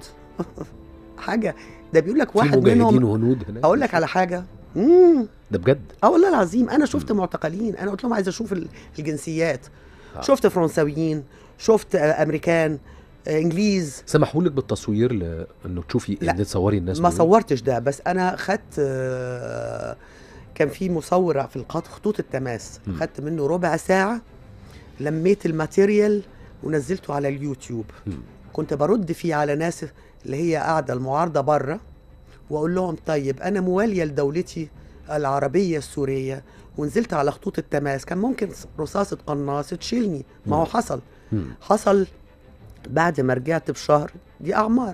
حاجة ده بيقول لك في واحد مجاهدين منهم وهنود هناك اقول لك على حاجة مم. ده بجد اه والله العظيم انا شفت معتقلين انا قلت لهم عايز اشوف ال- الجنسيات آه. شفت فرنساويين شفت آه، امريكان آه، انجليز سمحوا لك بالتصوير لانه تشوفي لا. ان تصوري الناس ما دول؟ صورتش ده بس انا خدت آه، كان في مصور في الخط خطوط التماس مم. خدت منه ربع ساعه لميت الماتيريال ونزلته على اليوتيوب مم. كنت برد فيه على ناس اللي هي قاعده المعارضه بره واقول لهم طيب انا مواليه لدولتي العربيه السوريه ونزلت على خطوط التماس كان ممكن رصاصه قناص تشيلني ما هو مم. حصل مم. حصل بعد ما رجعت بشهر دي اعمار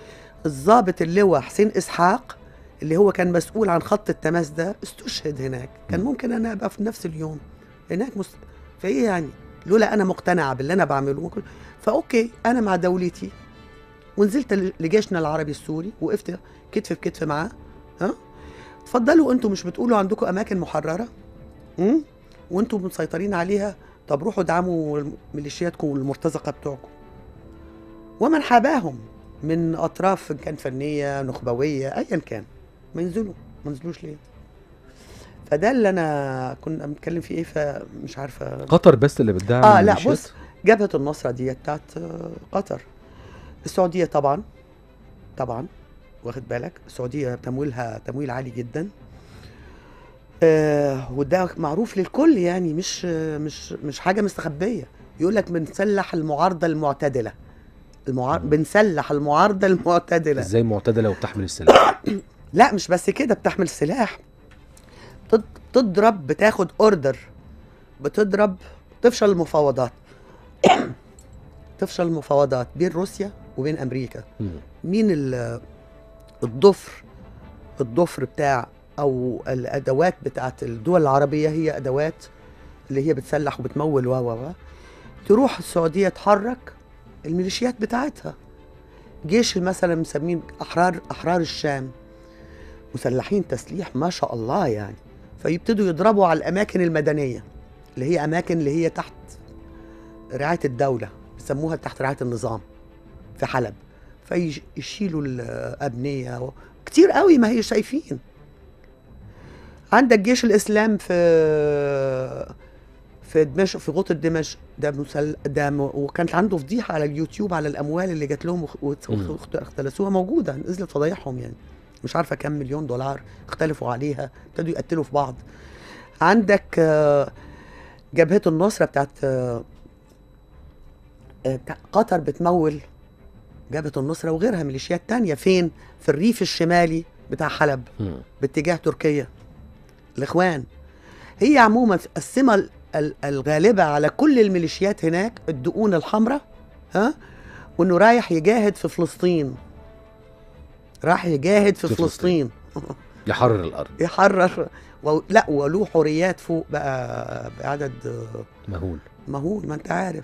الضابط اللواء حسين اسحاق اللي هو كان مسؤول عن خط التماس ده استشهد هناك كان مم. ممكن انا ابقى في نفس اليوم هناك مست... فايه يعني لولا انا مقتنعه باللي انا بعمله ممكن فاوكي انا مع دولتي ونزلت ل- لجيشنا العربي السوري وقفت كتف بكتف معاه ها اتفضلوا انتوا مش بتقولوا عندكم اماكن محرره امم وانتوا مسيطرين عليها طب روحوا دعموا ميليشياتكم والمرتزقه بتوعكم ومن حاباهم من اطراف إن كان فنيه نخبويه ايا كان ما ينزلوا ما نزلوش ليه فده اللي انا كنا بنتكلم فيه ايه فمش عارفه قطر بس اللي بتدعم اه لا الميليشيات؟ بص جبهه النصره دي بتاعت آه، قطر السعوديه طبعا طبعا واخد بالك السعوديه تمويلها تمويل عالي جدا آه وده معروف للكل يعني مش آه، مش مش حاجه مستخبيه يقول لك بنسلح المعارضه المعتدله المعار... بنسلح المعارضه المعتدله ازاي معتدله وبتحمل السلاح لا مش بس كده بتحمل سلاح تض- تضرب بتاخد اوردر بتضرب تفشل المفاوضات تفشل المفاوضات بين روسيا وبين امريكا مم. مين ال- الضفر الضفر بتاع او الادوات بتاعت الدول العربيه هي ادوات اللي هي بتسلح وبتمول و و و تروح السعوديه تحرك الميليشيات بتاعتها جيش مثلا مسمين احرار احرار الشام مسلحين تسليح ما شاء الله يعني فيبتدوا يضربوا على الاماكن المدنيه اللي هي اماكن اللي هي تحت رعايه الدوله بيسموها تحت رعايه النظام في حلب فيشيلوا الابنيه و... كتير قوي ما هي شايفين عندك جيش الاسلام في في دمشق في غوطه دمشق ده مسل... ده م... وكانت عنده فضيحه على اليوتيوب على الاموال اللي جات لهم وخ- وت- مم. وخ- اختلسوها موجوده نزلت فضايحهم يعني مش عارفه كام مليون دولار اختلفوا عليها ابتدوا يقتلوا في بعض عندك آه، جبهه النصره بتاعت آه، آه، بتاع قطر بتمول جبهه النصره وغيرها ميليشيات تانية فين في الريف الشمالي بتاع حلب مم. باتجاه تركيا الاخوان هي عموما السمه ال- ال- الغالبه على كل الميليشيات هناك الدقون الحمراء ها وانه رايح يجاهد في فلسطين راح يجاهد في, في فلسطين, يحرر الارض يحرر و... لا وله حريات فوق بقى بعدد آه، مهول مهول ما انت عارف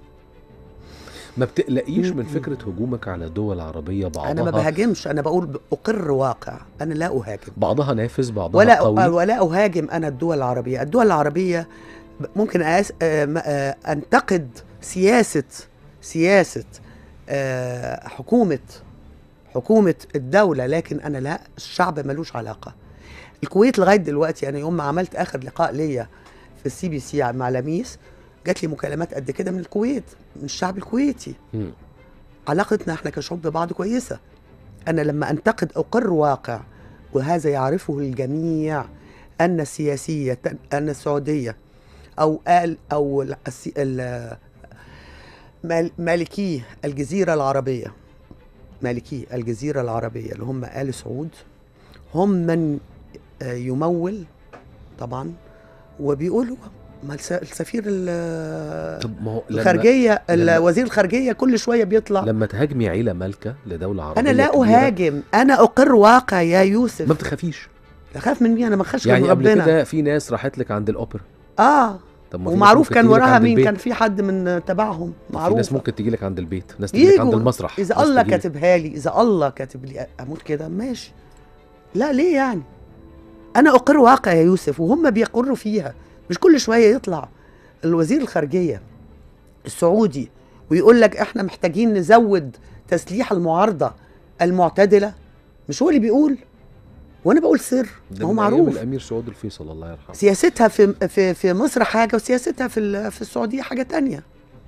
ما بتقلقيش من مم. فكره هجومك على دول عربيه بعضها انا ما بهاجمش انا بقول ب- اقر واقع انا لا اهاجم بعضها نافذ بعضها ولا قوي ولا اهاجم انا الدول العربيه الدول العربيه ب- ممكن أس... آه، م- آه، انتقد سياسه سياسه آه، حكومه حكومه الدوله لكن انا لا الشعب ملوش علاقه الكويت لغايه دلوقتي انا يوم ما عملت اخر لقاء ليا في السي بي سي مع لميس جات لي مكالمات قد كده من الكويت من الشعب الكويتي مم. علاقتنا احنا كشعوب ببعض كويسه انا لما انتقد اقر واقع وهذا يعرفه الجميع ان السياسيه ان السعوديه او قال او ال- السي- ال- مال- مالكي الجزيره العربيه مالكي الجزيره العربيه اللي هم ال سعود هم من آه، يمول طبعا وبيقولوا ما الس- السفير ال- طب ما هو لما الخارجيه لما- وزير الخارجيه كل شويه بيطلع لما تهاجمي عيله مالكه لدوله عربيه انا لا كبيرة، اهاجم انا اقر واقع يا يوسف ما بتخافيش اخاف من مين انا ما اخافش يعني من قبل ربنا كده في ناس راحت لك عند الاوبرا اه طب ما في ناس ومعروف ممكن كان تجيلك وراها عند مين البيت. كان في حد من تبعهم في معروف ناس ممكن تجي لك عند البيت ناس تجي لك عند يجوا المسرح اذا ناس الله تجيلك- كاتبها لي اذا الله كاتب لي اموت كده ماشي لا ليه يعني انا اقر واقع يا يوسف وهم بيقروا فيها مش كل شويه يطلع الوزير الخارجيه السعودي ويقول لك احنا محتاجين نزود تسليح المعارضه المعتدله مش هو اللي بيقول وانا بقول سر ده ما هو من أيام معروف الامير سعود الفيصل الله يرحمه سياستها في في في مصر حاجه وسياستها في ال- في السعوديه حاجه تانية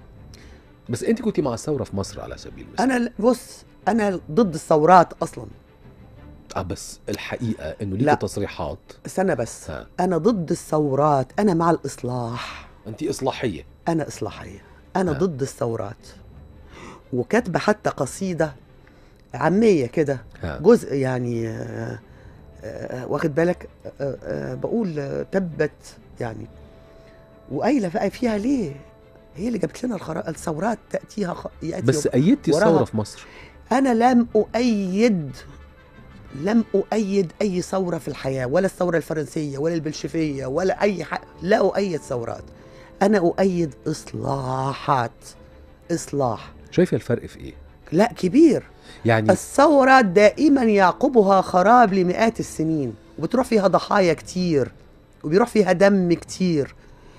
بس انت كنت مع الثوره في مصر على سبيل المثال انا ل- بص انا ضد الثورات اصلا اه بس الحقيقه انه لا. ليكي تصريحات استنى بس ها. انا ضد الثورات انا مع الاصلاح انت اصلاحيه انا اصلاحيه انا ها. ضد الثورات وكاتبه حتى قصيده عاميه كده ها. جزء يعني آه، آه، واخد بالك آه، آه، بقول آه، تبت يعني وقايله بقى فيها ليه هي اللي جابت لنا الخرا... الثورات تاتيها خ... ياتي بس ايدتي وراها- الثوره في مصر أنا لم أؤيد لم أؤيد أي ثورة في الحياة ولا الثورة الفرنسية ولا البلشفية ولا أي حاجة لا أؤيد ثورات أنا أؤيد إصلاحات إصلاح شايفه الفرق في ايه لا كبير يعني الثورة دائما يعقبها خراب لمئات السنين وبتروح فيها ضحايا كتير وبيروح فيها دم كتير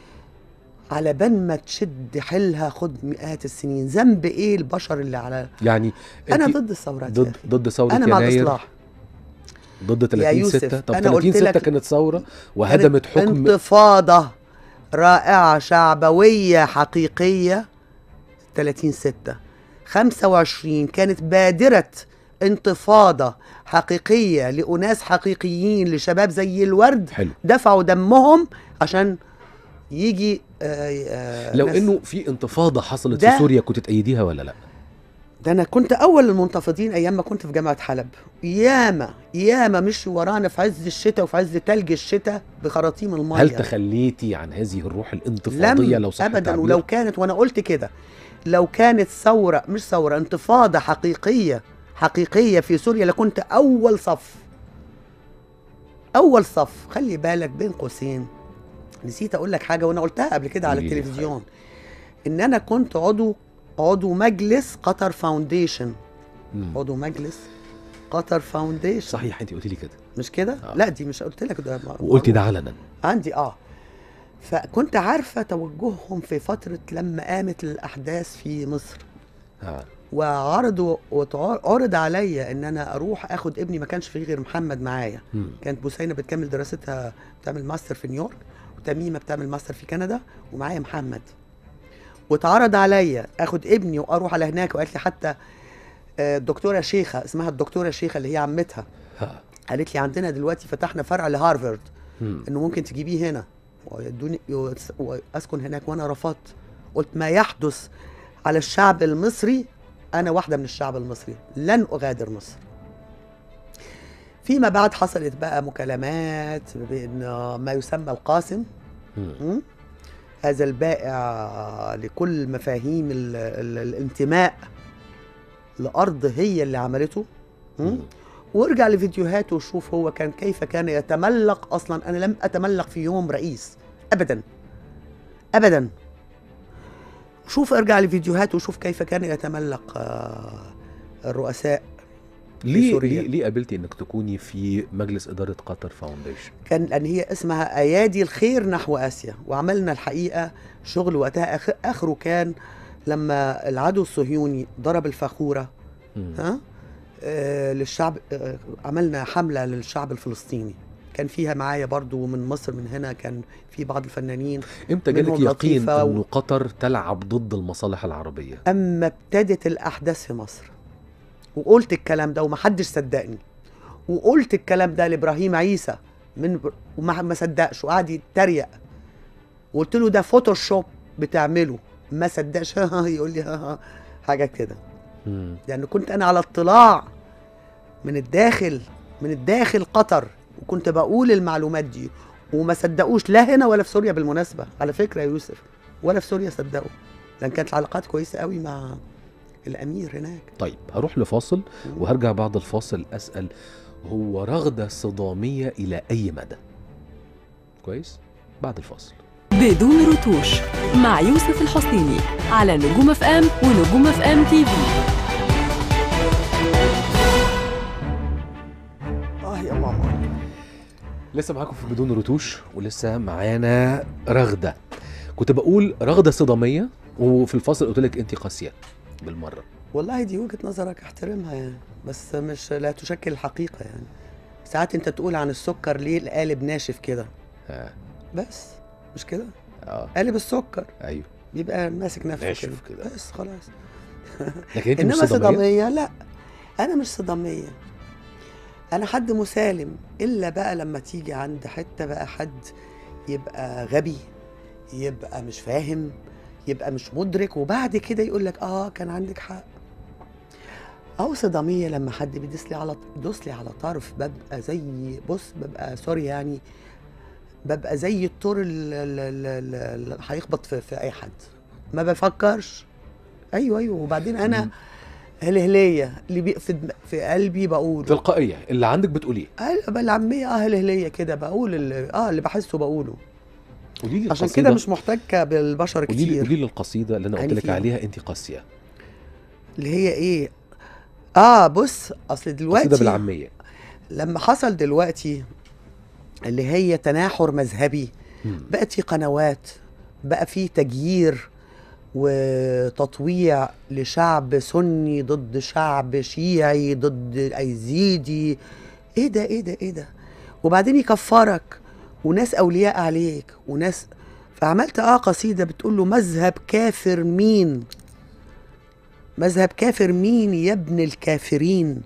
على بال ما تشد حيلها خد مئات السنين ذنب ايه البشر اللي على يعني انا انت ضد الثورات يا ضد أخي. ضد ثوره انا مع يناير الاصلاح ضد 30 يوسف، 6 طب أنا قلت 30 6 لك- كانت ثوره وهدمت كانت حكم انتفاضة رائعة شعبوية حقيقية 30 6 25 كانت بادرة انتفاضة حقيقية لأناس حقيقيين لشباب زي الورد حلو دفعوا دمهم عشان يجي آه آه لو ناس- انه في انتفاضه حصلت ده- في سوريا كنت تأيديها ولا لا ده انا كنت اول المنتفضين ايام ما كنت في جامعه حلب ياما ياما مشوا ورانا في عز الشتاء وفي عز تلج الشتاء بخراطيم الميه هل تخليتي عن هذه الروح الانتفاضيه لم لو صح ابدا التعبير؟ ولو كانت وانا قلت كده لو كانت ثوره مش ثوره انتفاضه حقيقيه حقيقيه في سوريا لكنت اول صف اول صف خلي بالك بين قوسين نسيت اقول لك حاجه وانا قلتها قبل كده على قولي لي التلفزيون ان انا كنت عضو عضو مجلس قطر فاونديشن مم. عضو مجلس قطر فاونديشن صحيح انت قلت لي كده مش كده آه. لا دي مش قلت لك ده وقلتي ده علنا عندي اه فكنت عارفه توجههم في فتره لما قامت الاحداث في مصر ها وعرضوا وعرض عليا ان انا اروح اخد ابني ما كانش فيه غير محمد معايا مم. كانت بوسينه بتكمل دراستها بتعمل ماستر في نيويورك وتميمه بتعمل ماستر في كندا ومعايا محمد واتعرض عليا اخد ابني واروح على هناك وقالت لي حتى آه، الدكتوره شيخه اسمها الدكتوره شيخه اللي هي عمتها ها قالت لي عندنا دلوقتي فتحنا فرع لهارفارد مم. انه ممكن تجيبيه هنا ويدوني يوس- واسكن هناك وانا رفضت قلت ما يحدث على الشعب المصري انا واحده من الشعب المصري لن اغادر مصر فيما بعد حصلت بقى مكالمات بين ما يسمى القاسم مم. م? هذا البائع لكل مفاهيم ال ال الانتماء لأرض هي اللي عملته م? مم. وارجع لفيديوهاته وشوف هو كان كيف كان يتملق اصلا انا لم اتملق في يوم رئيس ابدا ابدا شوف ارجع لفيديوهاته وشوف كيف كان يتملق آه، الرؤساء ليه سوريا. ليه ليه قابلتي انك تكوني في مجلس اداره قطر فاونديشن كان لان هي اسمها ايادي الخير نحو اسيا وعملنا الحقيقه شغل وقتها آخر اخره كان لما العدو الصهيوني ضرب الفخوره مم. ها آه للشعب آه عملنا حمله للشعب الفلسطيني كان فيها معايا برضو من مصر من هنا كان في بعض الفنانين امتى جالك منهم يقين لطيفة و- انه قطر تلعب ضد المصالح العربيه اما ابتدت الاحداث في مصر وقلت الكلام ده ومحدش صدقني وقلت الكلام ده لابراهيم عيسى من بر... وما ما صدقش وقعد يتريق وقلت له ده فوتوشوب بتعمله ما صدقش يقول لي ها ها حاجه كده مم. لان كنت انا على اطلاع من الداخل من الداخل قطر وكنت بقول المعلومات دي وما صدقوش لا هنا ولا في سوريا بالمناسبه على فكره يا يوسف ولا في سوريا صدقوا لان كانت العلاقات كويسه قوي مع الامير هناك طيب هروح لفاصل وهرجع بعد الفاصل اسال هو رغده صداميه الى اي مدى كويس بعد الفاصل بدون رتوش مع يوسف الحسيني على نجوم اف ام ونجوم اف ام تي في اه يا ماما لسه معاكم في بدون رتوش ولسه معانا رغده كنت بقول رغده صداميه وفي الفاصل قلت لك انت قاسيه بالمره والله دي وجهه نظرك احترمها يعني بس مش لا تشكل الحقيقه يعني ساعات انت تقول عن السكر ليه القالب ناشف كده ها بس مش كده اه قالب السكر ايوه بيبقى ماسك نفسه ناشف كده. بس خلاص لكن انت مش انما صداميه صداميه لا انا مش صداميه انا حد مسالم الا بقى لما تيجي عند حته بقى حد يبقى غبي يبقى مش فاهم يبقى مش مدرك وبعد كده يقول لك اه كان عندك حق او صداميه لما حد بيدوس لي على يدوس لي على طرف ببقى زي بص ببقى سوري يعني ببقى زي الطور اللي اللي هيخبط في, في اي حد ما بفكرش ايوه ايوه وبعدين انا هلهليه اللي بي في, دم- في قلبي بقوله تلقائيه اللي عندك بتقوليه قال- العاميه اه هلهليه كده بقول اللي اه اللي بحسه بقوله قولي لي عشان القصيدة- كده مش محتكه بالبشر قولي لي كتير قولي لي القصيده اللي انا قلت يعني لك فيها. عليها انت قاسيه اللي هي ايه اه بص اصل قصيده دلوقتي بالعاميه لما حصل دلوقتي اللي هي تناحر مذهبي مم. بقت في قنوات بقى في تجيير وتطويع لشعب سني ضد شعب شيعي ضد ايزيدي ايه ده ايه ده ايه ده وبعدين يكفرك وناس اولياء عليك وناس فعملت اه قصيده بتقول له مذهب كافر مين مذهب كافر مين يا ابن الكافرين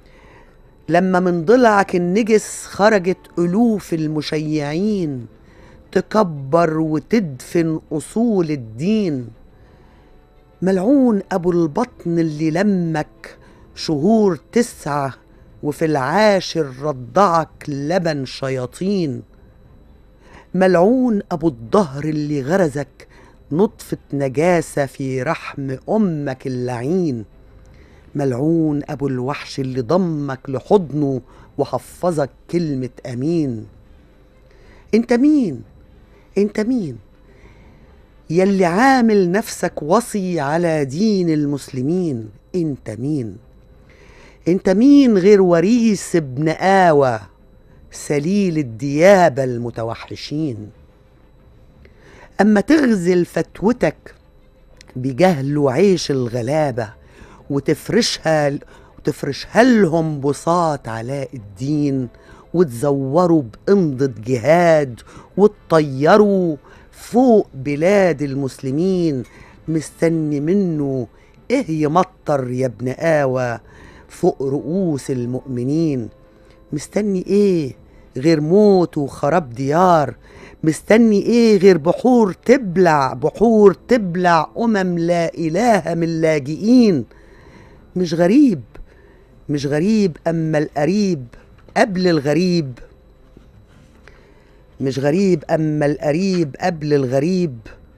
لما من ضلعك النجس خرجت ألوف المشيعين تكبر وتدفن أصول الدين ملعون أبو البطن اللي لمك شهور تسعة وفي العاشر رضعك لبن شياطين ملعون أبو الظهر اللي غرزك نطفة نجاسة في رحم أمك اللعين ملعون أبو الوحش اللي ضمك لحضنه وحفظك كلمة أمين أنت مين؟ أنت مين؟ يلي عامل نفسك وصي على دين المسلمين أنت مين؟ أنت مين غير وريث ابن آوى سليل الديابة المتوحشين اما تغزل فتوتك بجهل وعيش الغلابه وتفرشها وتفرشها لهم بساط علاء الدين وتزوروا بإمضة جهاد وتطيروا فوق بلاد المسلمين مستني منه ايه يمطر يا ابن آوى فوق رؤوس المؤمنين مستني ايه غير موت وخراب ديار مستني ايه غير بحور تبلع بحور تبلع امم لا اله من لاجئين مش غريب مش غريب اما القريب قبل الغريب مش غريب اما القريب قبل الغريب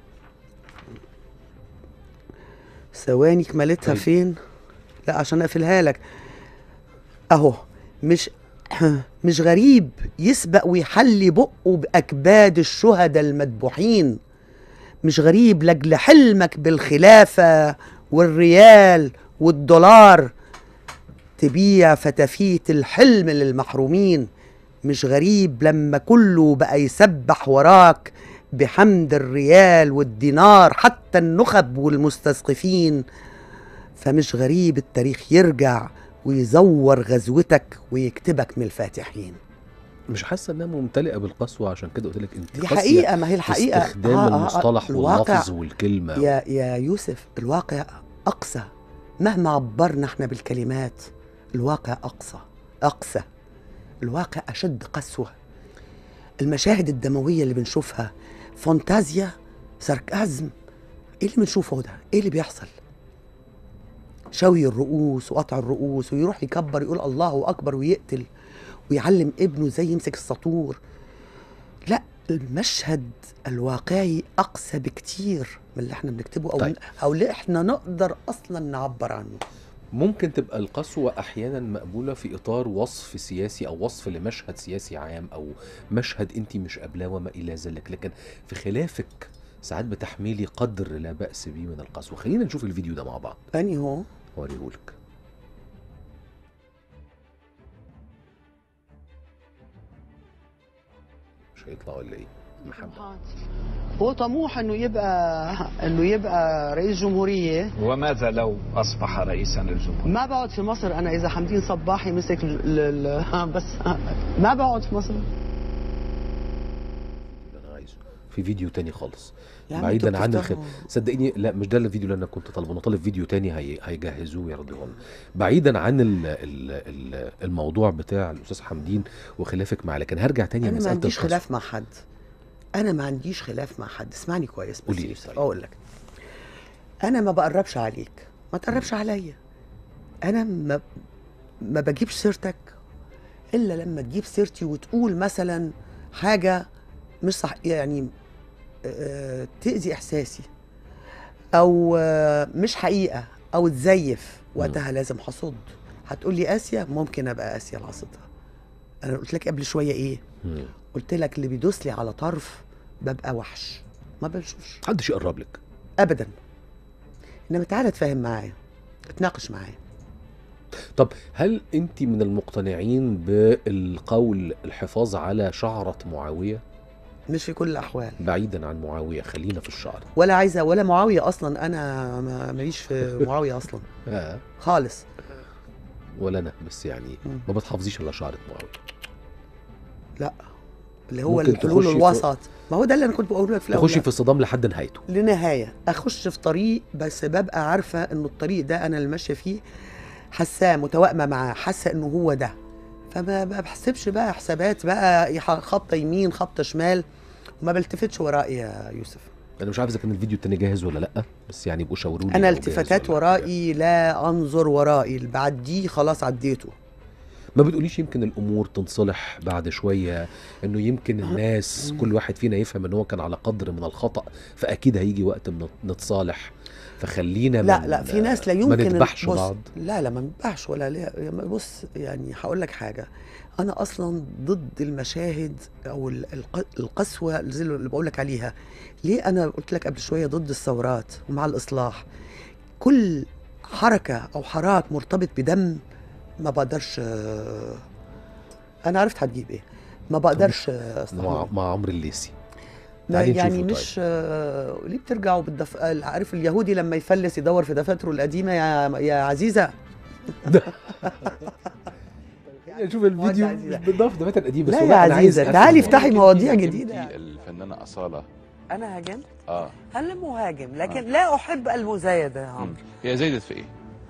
ثواني كمالتها طيب. فين لا عشان اقفلها لك اهو مش مش غريب يسبق ويحلي بقه باكباد الشهداء المذبوحين مش غريب لاجل حلمك بالخلافه والريال والدولار تبيع فتافيت الحلم للمحرومين مش غريب لما كله بقى يسبح وراك بحمد الريال والدينار حتى النخب والمستسقفين فمش غريب التاريخ يرجع ويزور غزوتك ويكتبك من الفاتحين مش حاسه انها ممتلئه بالقسوه عشان كده قلت لك انت دي قاسية حقيقة ما هي في الحقيقة استخدام آه، آه، آه، المصطلح الواقع واللفظ والكلمه يا يا يوسف الواقع أقسى مهما عبرنا احنا بالكلمات الواقع أقسى أقسى الواقع أشد قسوة المشاهد الدموية اللي بنشوفها فانتازيا ساركازم ايه اللي بنشوفه ده ايه اللي بيحصل شوي الرؤوس وقطع الرؤوس ويروح يكبر يقول الله أكبر ويقتل ويعلم ابنه ازاي يمسك السطور لا المشهد الواقعي اقسى بكتير من اللي احنا بنكتبه او طيب. او اللي احنا نقدر اصلا نعبر عنه ممكن تبقى القسوة أحيانا مقبولة في إطار وصف سياسي أو وصف لمشهد سياسي عام أو مشهد أنت مش قابلاه وما إلى ذلك لكن في خلافك ساعات بتحملي قدر لا بأس به من القسوة خلينا نشوف الفيديو ده مع بعض اني هو أوريهولك مش هيطلع ولا إيه محمد هو طموح انه يبقى انه يبقى رئيس جمهوريه وماذا لو أصبح رئيسا للجمهورية ما بقعد في مصر انا اذا حمدين صباحي مسك ال ال ال بس ما بقعد في مصر اللي أنا عايزه في فيديو تاني خالص يا عم بعيدا انتوا عن بتفتحوا- الخ... صدقيني لا مش ده الفيديو اللي انا كنت طالبه انا طالب فيديو تاني هي... هيجهزوه ياخدوه بعيدا عن ال... ال... ال... الموضوع بتاع الاستاذ حمدين وخلافك معاه لكن هرجع تاني انا ما لمساله عنديش القسوة. خلاف مع حد انا ما عنديش خلاف مع حد اسمعني كويس بس قولي لي يوسف، طيب. اقول لك انا ما بقربش عليك ما تقربش عليا انا ما ما بجيبش سيرتك الا لما تجيب سيرتي وتقول مثلا حاجه مش صح يعني آه، تاذي احساسي او آه، مش حقيقه او تزيف وقتها لازم هصد هتقول لي قاسيه ممكن ابقى قاسيه لعصتها انا قلت لك قبل شويه ايه مم. قلت لك اللي بيدوس لي على طرف ببقى وحش ما بنشوفش محدش يقرب لك ابدا انما تعالى اتفاهم معايا اتناقش معايا طب هل انت من المقتنعين بالقول الحفاظ على شعره معاويه مش في كل الاحوال بعيدا عن معاويه خلينا في الشعر ولا عايزه ولا معاويه اصلا انا ما- ماليش في معاويه اصلا آه. خالص ولا انا بس يعني مم. ما بتحافظيش على شعره معاويه لا اللي هو ممكن الحلول تخشي في- الوسط ما هو ده اللي انا كنت بقوله لك في الاول تخشي في الصدام لحد نهايته لنهايه اخش في طريق بس ببقى عارفه انه الطريق ده انا اللي ماشيه فيه حاساه متوائمه معاه حاسه انه هو ده فما ما بحسبش بقى حسابات بقى يح- خط يمين خط شمال وما بلتفتش ورائي يا يوسف انا مش عارف اذا كان الفيديو التاني جاهز ولا لا بس يعني يبقوا شاوروا لي انا لو جاهز التفاتات ولا حاجة. ورائي لا انظر ورائي اللي بعديه خلاص عديته ما بتقوليش يمكن الامور تنصلح بعد شويه انه يمكن الناس كل واحد فينا يفهم ان هو كان على قدر من الخطا فاكيد هيجي وقت من نتصالح فخلينا لا من- لا في ناس لا ما يمكن نذبحش بص بعض لا لا ما نذبحش ولا لا بص يعني هقول لك حاجه انا اصلا ضد المشاهد او ال- الق- القسوه زي اللي بقول لك عليها ليه انا قلت لك قبل شويه ضد الثورات ومع الاصلاح كل حركه او حراك مرتبط بدم ما بقدرش آه، انا عرفت هتجيب ايه ما بقدرش آه، مع, استحمل مع عمرو الليسي لا تعالي يعني نشوفه مش آه، ليه بترجعوا بالدف... عارف اليهودي لما يفلس يدور في دفاتره القديمه يا يا عزيزه يعني شوف الفيديو مواضيع جديدة. مش بالضبط ده مثلا قديم بس لا والله يا أنا عايز عزيزه أفهم تعالي الموضوع. افتحي مواضيع هاجمتي جديده الفنانة أصالة انا هاجمت اه انا مهاجم لكن لا احب المزايده يا عمرو مم. هي زايدت في ايه؟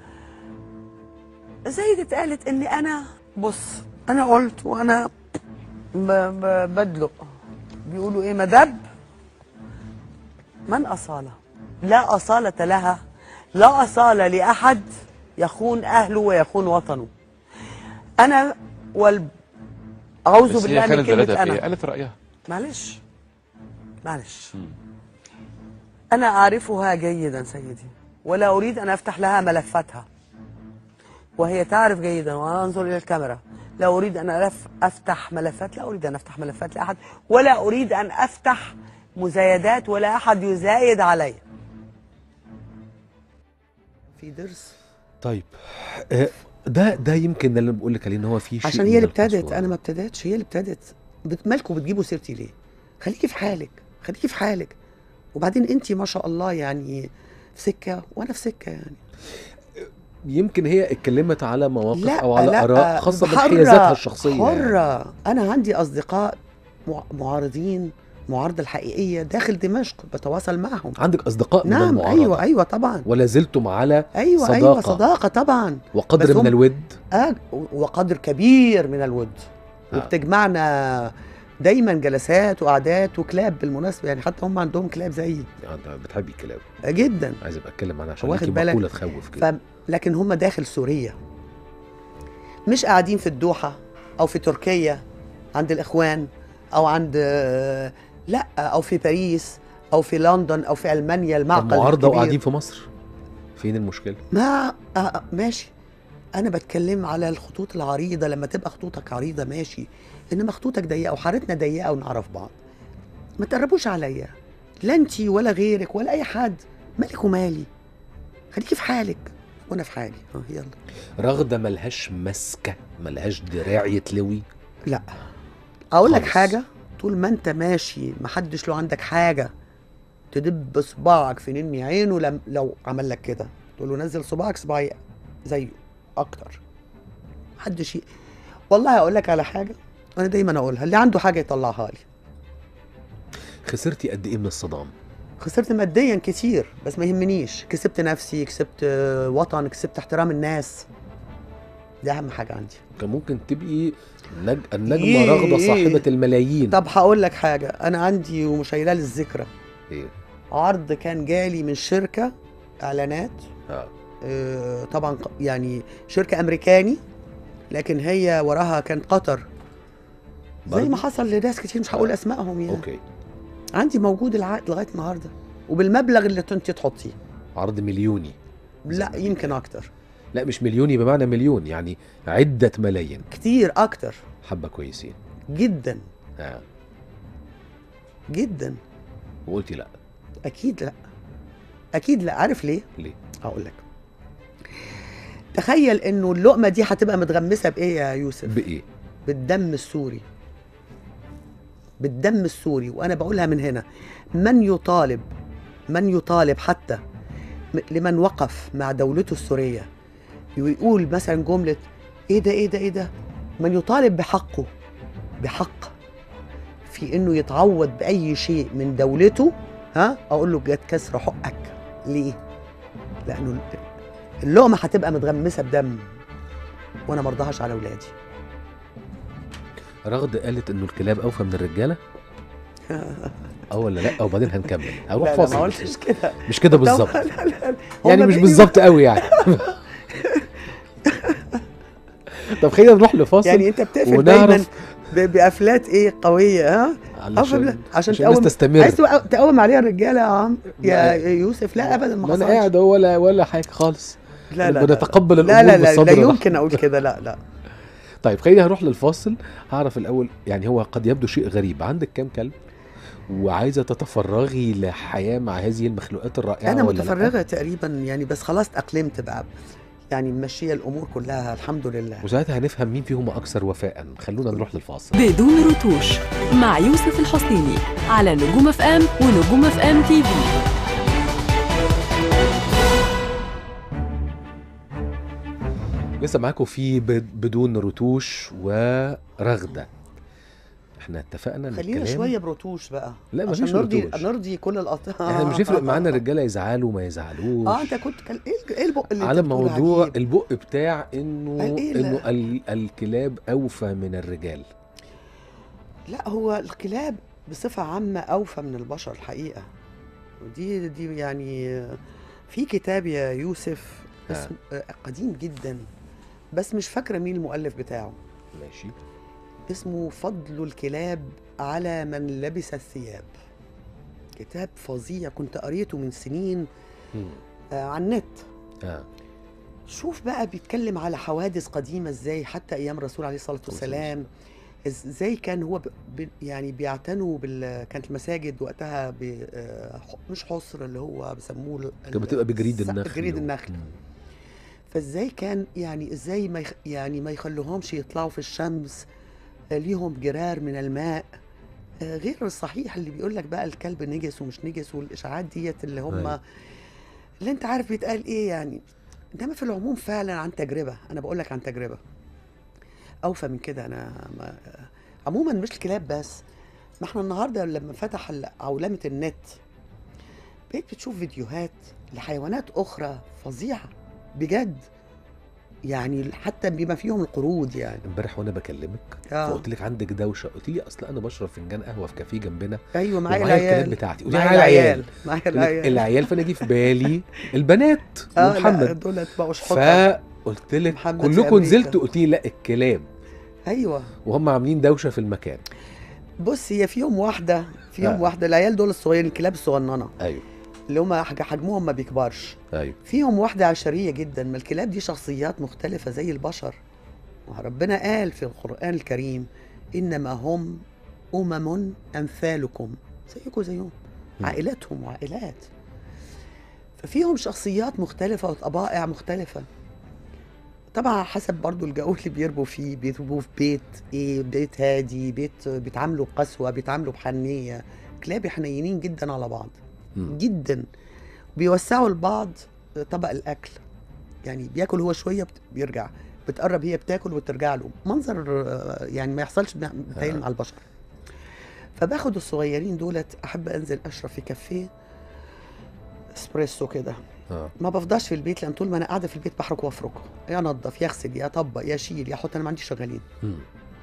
زايدة قالت اني انا بص انا قلت وانا ب... ب... بدلق بيقولوا ايه مدب من اصاله لا اصاله لها لا اصاله لاحد يخون اهله ويخون وطنه انا وال اعوذ بس بالله هي من كانت زايدة كلمه في ايه؟ انا قالت رأيها معلش معلش مم. أنا أعرفها جيدا سيدي ولا أريد أن أفتح لها ملفاتها وهي تعرف جيدا وأنا أنظر إلى الكاميرا لا أريد أن ألف أفتح ملفات لا أريد أن أفتح ملفات لأحد ولا أريد أن أفتح مزايدات ولا أحد يزايد علي في درس طيب آه، ده ده يمكن اللي بقول لك عليه ان هو في شيء عشان هي من اللي ابتدت القسوة. انا ما ابتدتش هي اللي ابتدت بت- مالكوا بتجيبوا سيرتي ليه خليكي في حالك خليكي في حالك وبعدين انت ما شاء الله يعني في سكه وانا في سكه يعني يمكن هي اتكلمت على مواقف لا او على لا اراء خاصه حرة، بانحيازاتها الشخصيه يعني. حرة انا عندي اصدقاء مع- معارضين معارضة الحقيقية داخل دمشق بتواصل معهم عندك اصدقاء من نعم المعارضه ايوه ايوه طبعا ولا زلتم على ايوه صداقة. ايوه صداقة طبعا وقدر بس من هم- الود آه وقدر كبير من الود آه. وبتجمعنا دايما جلسات وقعدات وكلاب بالمناسبة يعني حتى هم عندهم كلاب زيي يعني أنت بتحبي الكلاب آه، جدا عايز ابقى اتكلم عنها عشان واخد ليكي بالك؟ مقوله تخوف كده ف... لكن هم داخل سوريا مش قاعدين في الدوحة أو في تركيا عند الإخوان أو عند آه، لا أو في باريس أو في لندن أو في ألمانيا المعقل المعارضه الكبير. وقاعدين في مصر فين المشكله ما آه، آه، ماشي أنا بتكلم على الخطوط العريضة لما تبقى خطوطك عريضة ماشي إنما خطوطك ضيقة وحارتنا ضيقة ونعرف بعض ما تقربوش عليا لا انت ولا غيرك ولا أي حد مالك ومالي خليكي في حالك وأنا في حالي اه يلا رغده ملهاش مسكه ملهاش دراع يتلوي لا اقول لك خالص. حاجه طول ما انت ماشي محدش له عندك حاجه تدب صباعك في نني عينه لم لو عمل لك كده تقول له نزل صباعك صباعي زيه اكتر محدش ي... والله اقول لك على حاجه انا دايما اقولها اللي عنده حاجه يطلعها لي خسرتي قد ايه من الصدام خسرت ماديا كتير بس ما يهمنيش كسبت نفسي كسبت آه، وطن كسبت احترام الناس دي اهم حاجه عندي كان ممكن تبقي نج... النجمه إيه. رغده صاحبه الملايين طب هقول لك حاجه انا عندي ومش قايلها للذكرى ايه عرض كان جالي من شركه اعلانات اه آه، طبعا ق- يعني شركه امريكاني لكن هي وراها كان قطر زي برضو؟ ما حصل لناس كتير مش هقول آه. اسمائهم يعني اوكي عندي موجود العقد لغايه النهارده وبالمبلغ اللي انت تحطيه عرض مليوني لا يمكن اكتر لا مش مليوني بمعنى مليون يعني عده ملايين كتير اكتر حبه كويسين جدا اه جدا وقلتي لا اكيد لا اكيد لا عارف ليه ليه هقول لك تخيل انه اللقمه دي هتبقى متغمسه بايه يا يوسف بايه بالدم السوري بالدم السوري وانا بقولها من هنا من يطالب من يطالب حتى م- لمن وقف مع دولته السوريه ويقول مثلا جمله ايه ده ايه ده ايه ده من يطالب بحقه بحق في انه يتعوض باي شيء من دولته ها اقول له جت كسر حقك ليه لانه اللقمه هتبقى متغمسه بدم وانا مرضاهاش على اولادي رغده قالت انه الكلاب اوفى من الرجاله اه ولا لا وبعدين هنكمل هروح لا لا فاصل ما قلتش كده مش كده طب- بالظبط لا لا لا. يعني هم مش بيجوا- بالظبط قوي يعني طب خلينا نروح لفاصل يعني انت بتقفل ونعرف- دايما ب- بقفلات ايه قويه ها علشان عشان عشان عشان الناس تقوم تستمر عايز توق- تقوم عليها الرجاله يا عم يا ما- يا يوسف لا ابدا ما ما انا حصلش قاعد أهو ولا ولا حاجه خالص لا لا لا بنتقبل لا الامور لا لا, لا بالصبر يمكن والرحمة. اقول كده لا لا طيب خلينا هنروح للفاصل هعرف الاول يعني هو قد يبدو شيء غريب عندك كام كلب وعايزه تتفرغي لحياه مع هذه المخلوقات الرائعه انا ولا لأ؟ متفرغه تقريبا يعني بس خلاص اقلمت بقى يعني ممشيه الامور كلها الحمد لله وساعتها هنفهم مين فيهم اكثر وفاء خلونا نروح للفاصل بدون رتوش مع يوسف الحسيني على نجوم اف ام ونجوم اف ام تي في لسه معاكم في بد- بدون رتوش ورغده احنا اتفقنا ان خلينا الكلام شويه برتوش بقى لا، عشان مفيش نرضي رتوش. نرضي كل القطاع احنا مش يفرق معانا الرجاله يزعلوا ما يزعلوش اه انت كنت كان ايه الج- ايه البق اللي على انت بتقوله موضوع عجيب؟ البق بتاع انه قال إيه لا؟ انه ال- الكلاب اوفى من الرجال لا هو الكلاب بصفة عامة أوفى من البشر الحقيقة ودي دي يعني في كتاب يا يوسف آه. اسمه آه، قديم جدا بس مش فاكرة مين المؤلف بتاعه ماشي اسمه فضل الكلاب على من لبس الثياب كتاب فظيع كنت قريته من سنين مم. آه، على النت اه شوف بقى بيتكلم على حوادث قديمة ازاي حتى ايام الرسول عليه الصلاة والسلام إز- ازاي كان هو ب... ب... يعني بيعتنوا بال كانت المساجد وقتها ب... آه، ح- مش حصر اللي هو بيسموه ال- كانت بتبقى بجريد السقف النخل جريد و- النخل مم. فازاي كان يعني ازاي ما يخ... يعني ما يخلوهمش يطلعوا في الشمس آه، ليهم جرار من الماء آه، غير الصحيح اللي بيقول لك بقى الكلب نجس ومش نجس والاشاعات ديت اللي هم أيوة. اللي انت عارف بيتقال ايه يعني انما في العموم فعلا عن تجربه انا بقول لك عن تجربه اوفى من كده انا ما عموما مش الكلاب بس ما احنا النهارده لما فتح ال- عولمه النت بقيت بتشوف فيديوهات لحيوانات اخرى فظيعه بجد يعني حتى بما فيهم القرود يعني امبارح وانا بكلمك آه. فقلت لك عندك دوشه قلت لي اصل انا بشرب فنجان قهوه في كافيه جنبنا ايوه معايا ومعايا العيال الكلاب بتاعتي قولي معايا معايا العيال معايا قلت لك العيال العيال فانا جه في بالي البنات اه لا ومحمد دولت بقوا شحطة فقلت لك محمد في كلكم أمريكا. نزلتوا قلت لي لا الكلاب ايوه وهم عاملين دوشه في المكان بص هي فيهم واحده فيهم آه. واحده العيال دول الصغيرين الكلاب الصغننه ايوه اللي هم حج- حجمهم ما بيكبرش ايوه فيهم واحده عشريه جدا ما الكلاب دي شخصيات مختلفه زي البشر ربنا قال في القران الكريم انما هم امم امثالكم زيكم زيهم مم. عائلاتهم وعائلات ففيهم شخصيات مختلفه وطبائع مختلفه طبعا حسب برضو الجو اللي بيربوا فيه بيربوا في بيت ايه بيت هادي بيت بيتعاملوا بقسوه بيتعاملوا بحنيه كلاب حنينين جدا على بعض مم. جدا بيوسعوا لبعض طبق الاكل يعني بياكل هو شويه بت- بيرجع بتقرب هي بتاكل وترجع له منظر آه، يعني ما يحصلش بتهيألي آه. مع البشر فباخد الصغيرين دولت احب انزل اشرب في كافيه اسبريسو كده اه ما بفضلش في البيت لان طول ما انا قاعده في البيت بحرك وافرك يا انضف يا اغسل يا اطبق يا اشيل يا احط انا ما عنديش شغالين مم.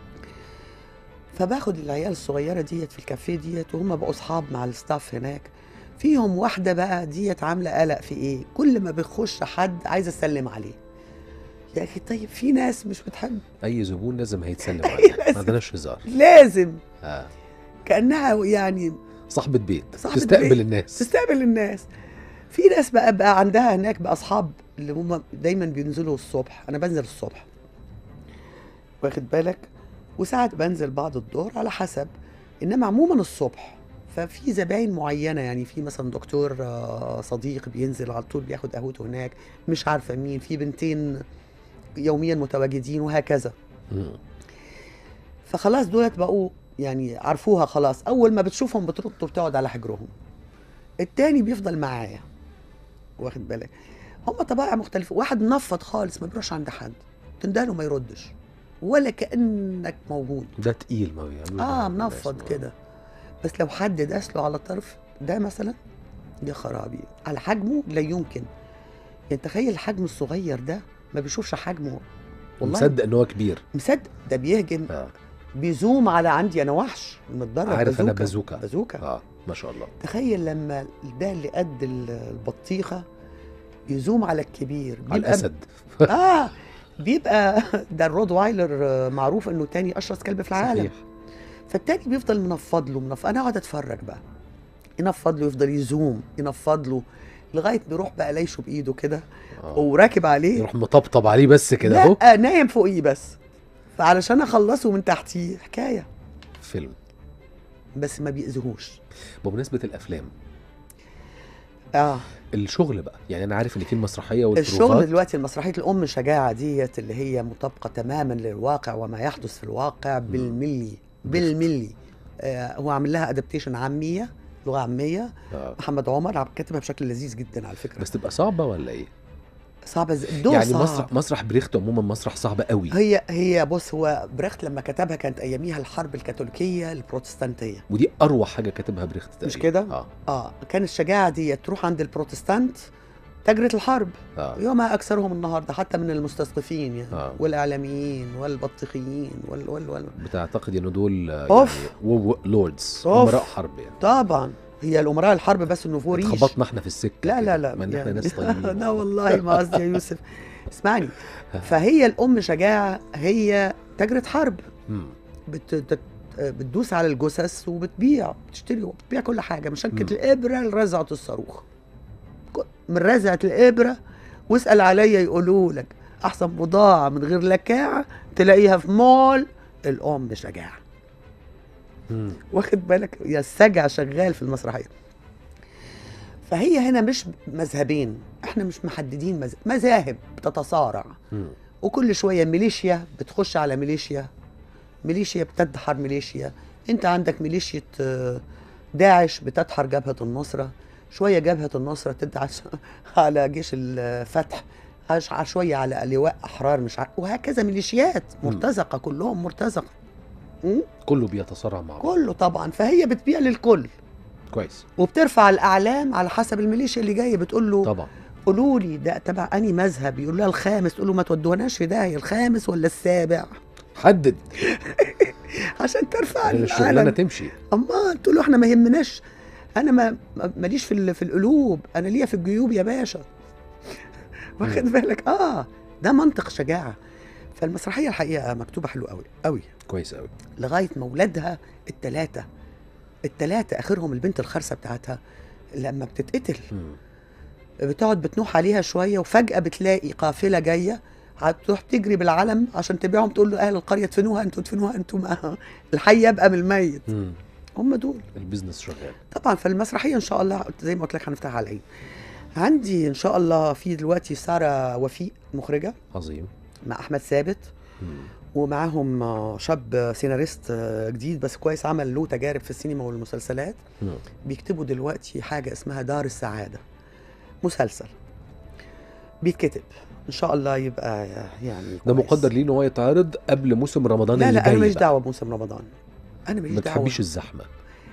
فباخد العيال الصغيره ديت في الكافيه ديت وهم بقوا اصحاب مع الستاف هناك فيهم واحده بقى ديت عامله قلق في ايه كل ما بيخش حد عايز اسلم عليه يا اخي طيب في ناس مش بتحب اي زبون لازم هيتسلم عليه ما لازم. عندناش هزار لازم اه كانها يعني صاحبة بيت صاحبة تستقبل بيت. الناس تستقبل الناس في ناس بقى بقى عندها هناك بقى اصحاب اللي هم دايما بينزلوا الصبح انا بنزل الصبح واخد بالك وساعات بنزل بعد الظهر على حسب انما عموما الصبح ففي زباين معينه يعني في مثلا دكتور آه، صديق بينزل على طول بياخد قهوته هناك مش عارفه مين في بنتين يوميا متواجدين وهكذا مم. فخلاص دولت بقوا يعني عرفوها خلاص اول ما بتشوفهم بترد وبتقعد على حجرهم التاني بيفضل معايا واخد بالك هم طبائع مختلفه واحد منفض خالص ما بيروحش عند حد تندهله ما يردش ولا كانك موجود ده تقيل ما بيعملوش اه ده منفض الناس. كده بس لو حد داس له على الطرف ده مثلا يا خرابي على حجمه لا يمكن يعني تخيل الحجم الصغير ده ما بيشوفش حجمه والله مصدق ان هو كبير مصدق ده بيهجم اه بيزوم على عندي انا وحش متدرب عارف أنا بازوكا بازوكا. بازوكا اه ما شاء الله تخيل لما ده اللي قد ال- البطيخه يزوم على الكبير على بيبقى- الاسد اه بيبقى ده الرود وايلر آه، معروف انه تاني اشرس كلب في العالم صحيح فالتاني بيفضل منفض له منفض انا اقعد اتفرج بقى ينفض له يفضل يزوم ينفض له لغايه بيروح بقى لايشه بايده كده آه. وراكب عليه يروح مطبطب عليه بس كده اهو لا نايم فوقيه بس فعلشان اخلصه من تحتيه حكايه فيلم بس ما بيأذيهوش بمناسبة الافلام اه الشغل بقى يعني انا عارف ان في المسرحيه الشغل والبروفات دلوقتي المسرحيه الام شجاعه ديت اللي هي مطابقه تماما للواقع وما يحدث في الواقع بالملي بالملي آه هو عامل لها ادابتيشن عاميه لغه عاميه آه. محمد عمر عم كاتبها بشكل لذيذ جدا على فكره بس تبقى صعبه ولا ايه صعبه زي الدور يعني صعب. مسرح مسرح بريخت عموما مسرح صعب قوي هي هي بص هو بريخت لما كتبها كانت اياميها الحرب الكاثوليكيه البروتستانتيه ودي اروع حاجه كاتبها بريخت مش تقريباً. كده؟ اه اه كان الشجاعه دي تروح عند البروتستانت تجرة الحرب اه وما اكثرهم النهارده حتى من المستسقفين يعني آه. والاعلاميين والبطيخيين وال وال وال بتعتقد ان دول آه، أوف. يعني و- و- لوردز أوف. امراء حرب يعني طبعا هي الامراء الحرب بس النفوريش خبطنا احنا في السكه لا لا كده، لا ما ان احنا يعني- ناس طيبين لا والله ما قصدي يا يوسف اسمعني فهي الام شجاعه هي تجرة حرب مم. بت... بت... بتدوس على الجثث وبتبيع بتشتري وبتبيع كل حاجه من مم. شنكه الابره لرزعه الصاروخ ك- من رزعه الابره واسال عليا يقولوا لك احسن بضاعه من غير لكاعه تلاقيها في مول الام شجاعه مم. واخد بالك يا السجع شغال في المسرحيه فهي هنا مش مذهبين احنا مش محددين مذ... مذاهب بتتصارع مم. وكل شويه ميليشيا بتخش على ميليشيا ميليشيا بتدحر ميليشيا انت عندك ميليشيا آه، داعش بتدحر جبهه النصره شويه جبهه النصره تدعس على جيش الفتح عش- ع- شويه على لواء احرار مش عارف وهكذا ميليشيات مم. مرتزقه كلهم مرتزقه م? كله بيتصارع مع بعض كله طبعا فهي بتبيع للكل كويس وبترفع الاعلام على حسب الميليشيا اللي جايه بتقول له طبعا قولوا لي ده تبع اني مذهب يقول لها الخامس تقول له ما تودوناش في داهيه الخامس ولا السابع حدد عشان ترفع يعني الشغلانه العلم تمشي امال تقول له احنا ما يهمناش انا ما ما- ماليش في ال- في القلوب انا ليا في الجيوب يا باشا واخد بالك اه ده منطق شجاعه فالمسرحيه الحقيقه مكتوبه حلو قوي قوي كويس قوي لغايه ما ولادها الثلاثه الثلاثه اخرهم البنت الخرسه بتاعتها لما بتتقتل مم. بتقعد بتنوح عليها شويه وفجاه بتلاقي قافله جايه هتروح تجري بالعلم عشان تبيعهم تقول له اهل القريه ادفنوها انتوا ادفنوها انتم الحي يبقى من الميت مم. هم دول البيزنس شغال طبعا فالمسرحيه ان شاء الله زي ما قلت لك هنفتحها على العيد عندي ان شاء الله في دلوقتي ساره وفيق مخرجه عظيم مع احمد ثابت مم. ومعاهم آه، شاب سيناريست آه، جديد بس كويس عمل له تجارب في السينما والمسلسلات مم. بيكتبوا دلوقتي حاجه اسمها دار السعاده مسلسل بيتكتب ان شاء الله يبقى يعني ده كويس. مقدر ليه ان هو يتعرض قبل موسم رمضان لا اللي لا جاي انا ماليش بقى. دعوه بموسم رمضان انا ماليش ما دعوه تحبيش الزحمه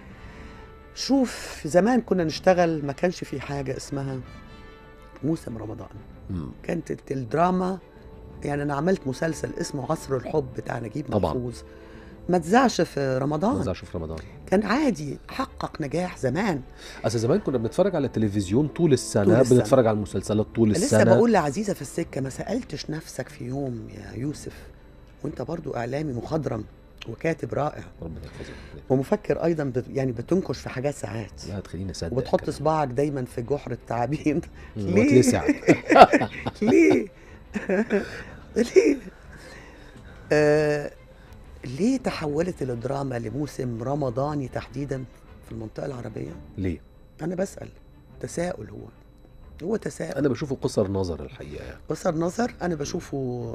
شوف زمان كنا نشتغل ما كانش في حاجه اسمها موسم رمضان مم. كانت الت- الدراما يعني انا عملت مسلسل اسمه عصر الحب بتاع نجيب طبعاً. محفوظ ما اتذاعش في ما رمضان نزعش في رمضان كان عادي حقق نجاح زمان اصل زمان كنا بنتفرج على التلفزيون طول السنه, طول السنة. بنتفرج على المسلسلات طول لسه السنه بقول لعزيزه في السكه ما سالتش نفسك في يوم يا يوسف وانت برضو اعلامي مخضرم وكاتب رائع ربنا يحفظك ومفكر ايضا بت يعني بتنكش في حاجات ساعات لا تخليني اصدق وبتحط الكلام. صباعك دايما في جحر التعابين مم، ليه؟ واتلسع ليه؟ ليه؟ آه ليه تحولت الدراما لموسم رمضاني تحديدا في المنطقة العربية؟ ليه أنا بسأل تساؤل هو هو تساؤل انا بشوفه قصر نظر الحقيقه يعني. بصر نظر أنا بشوفه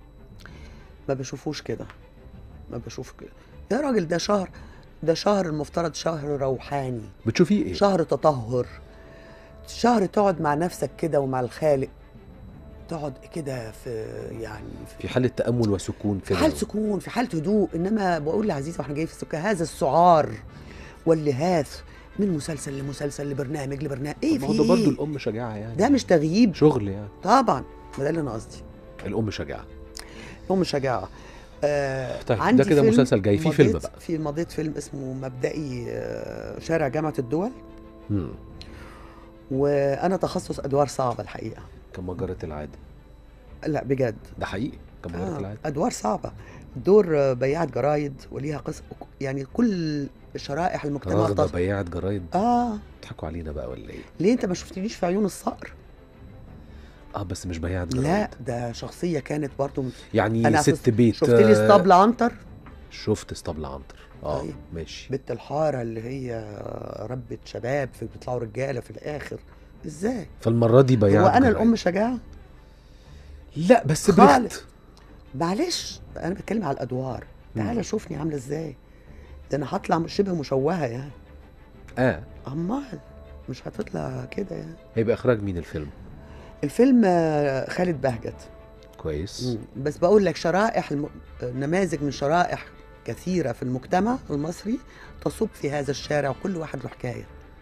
ما بشوفوش كده ما بشوف كده يا راجل ده شهر ده شهر المفترض شهر روحاني بتشوفيه ايه شهر تطهر شهر تقعد مع نفسك كده ومع الخالق تقعد كده في يعني في في حاله تامل وسكون في كده حال سكون في حال هدوء انما بقول لعزيز واحنا جايين في السكه هذا السعار واللهاث من مسلسل لمسلسل لبرنامج لبرنامج ايه ما في هو ده برضه إيه؟ الام شجاعه يعني ده مش تغييب شغل يعني طبعا ما ده اللي انا قصدي الام شجاعه هم شجاعه آه طيب، ده عندي كده فيلم مسلسل جاي، في فيلم مضيت- بقى. في مضيت فيلم اسمه مبدئي آه شارع جامعه الدول مم. وانا تخصص ادوار صعبه الحقيقه كما جرت العاده لا بجد ده حقيقي كما جرت آه العاده ادوار صعبه دور آه، بياعة جرايد وليها قصه يعني كل شرائح المجتمع رغده تص... بياعه جرايد اه بيضحكوا علينا بقى ولا ايه ليه انت ما شفتنيش في عيون الصقر اه بس مش بياعه جرايد لا ده شخصيه كانت برضو يعني أنا ست أساس- بيت شفت لي آه، اسطبل عنتر شفت اسطبل عنتر اه طيب. ماشي بنت الحاره اللي هي ربة شباب في بيطلعوا رجاله في الاخر ازاي فالمره دي هو بيعت انا جرايد. الام شجاعه لا بس خالص. بريخت معلش انا بتكلم على الادوار مم. تعالى شوفني عامله ازاي ده انا هطلع شبه مشوهه يعني اه امال مش هتطلع كده يعني هيبقى اخراج مين الفيلم الفيلم آه، خالد بهجت كويس مم. بس بقول لك شرائح الم... نماذج من شرائح كثيره في المجتمع المصري تصب في هذا الشارع وكل واحد له حكايه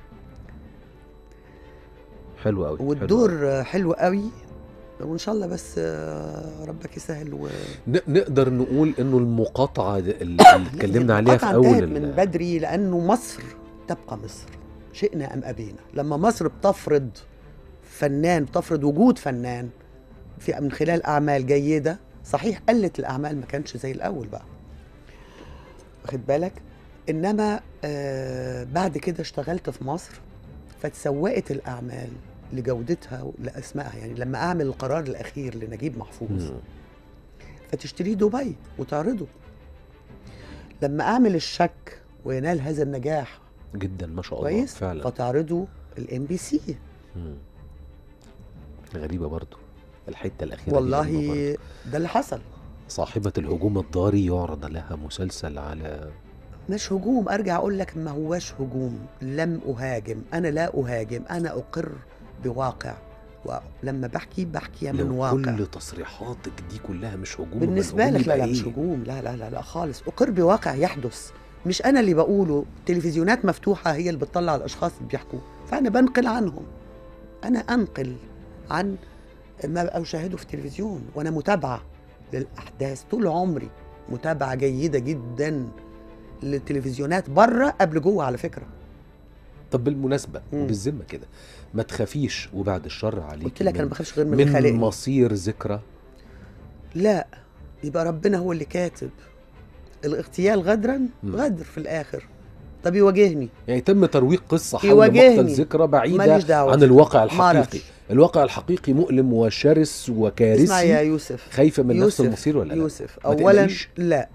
حلو قوي والدور آه، حلو قوي وان شاء الله بس آه، ربك يسهل و... نقدر نقول انه المقاطعه د- اللي اللي اتكلمنا عليها في المقاطعة اول انتهت من ال- بدري لانه مصر تبقى مصر شئنا ام ابينا لما مصر بتفرض فنان بتفرض وجود فنان في من خلال اعمال جيده صحيح قلت الاعمال ما كانش زي الاول بقى واخد بالك انما آه بعد كده اشتغلت في مصر فتسوقت الاعمال لجودتها ولاسمائها يعني لما اعمل القرار الاخير لنجيب محفوظ مم. فتشتريه دبي وتعرضه لما اعمل الشك وينال هذا النجاح جدا ما شاء الله كويس فعلا فتعرضه الام بي سي مم. غريبه برضو الحته الاخيره دي والله غريبة برضو. ده اللي حصل صاحبه الهجوم الضاري يعرض لها مسلسل على مش هجوم ارجع اقول لك ما هواش هجوم لم اهاجم انا لا اهاجم انا اقر بواقع ولما بحكي بحكي من لو واقع كل تصريحاتك دي كلها مش هجوم بالنسبه أمال لك لا لا هجوم مش يبقى إيه؟ هجوم لا لا لا لا خالص اقر بواقع يحدث مش انا اللي بقوله تلفزيونات مفتوحه هي اللي بتطلع الاشخاص اللي بيحكوا فانا بنقل عنهم انا انقل عن ما اشاهده في التلفزيون وانا متابعه للاحداث طول عمري متابعه جيده جدا للتلفزيونات بره قبل جوه على فكره طب بالمناسبه مم. بالذمه كده ما تخافيش وبعد الشر عليك قلت لك انا من, ما بخافش غير من, من اللي خالقني مصير ذكرى لا يبقى ربنا هو اللي كاتب الاغتيال غدرا مم. غدر في الاخر طب يواجهني يعني تم ترويج قصه حول يواجهني. مقتل ذكرى بعيده ماليش دعوة. عن الواقع ما الحقيقي أعرفش. الواقع الحقيقي مؤلم وشرس اسمع يا وكارثي يوسف خايفه من نفس يوسف المصير ولا لا يوسف ما اولا تقلقيش. لا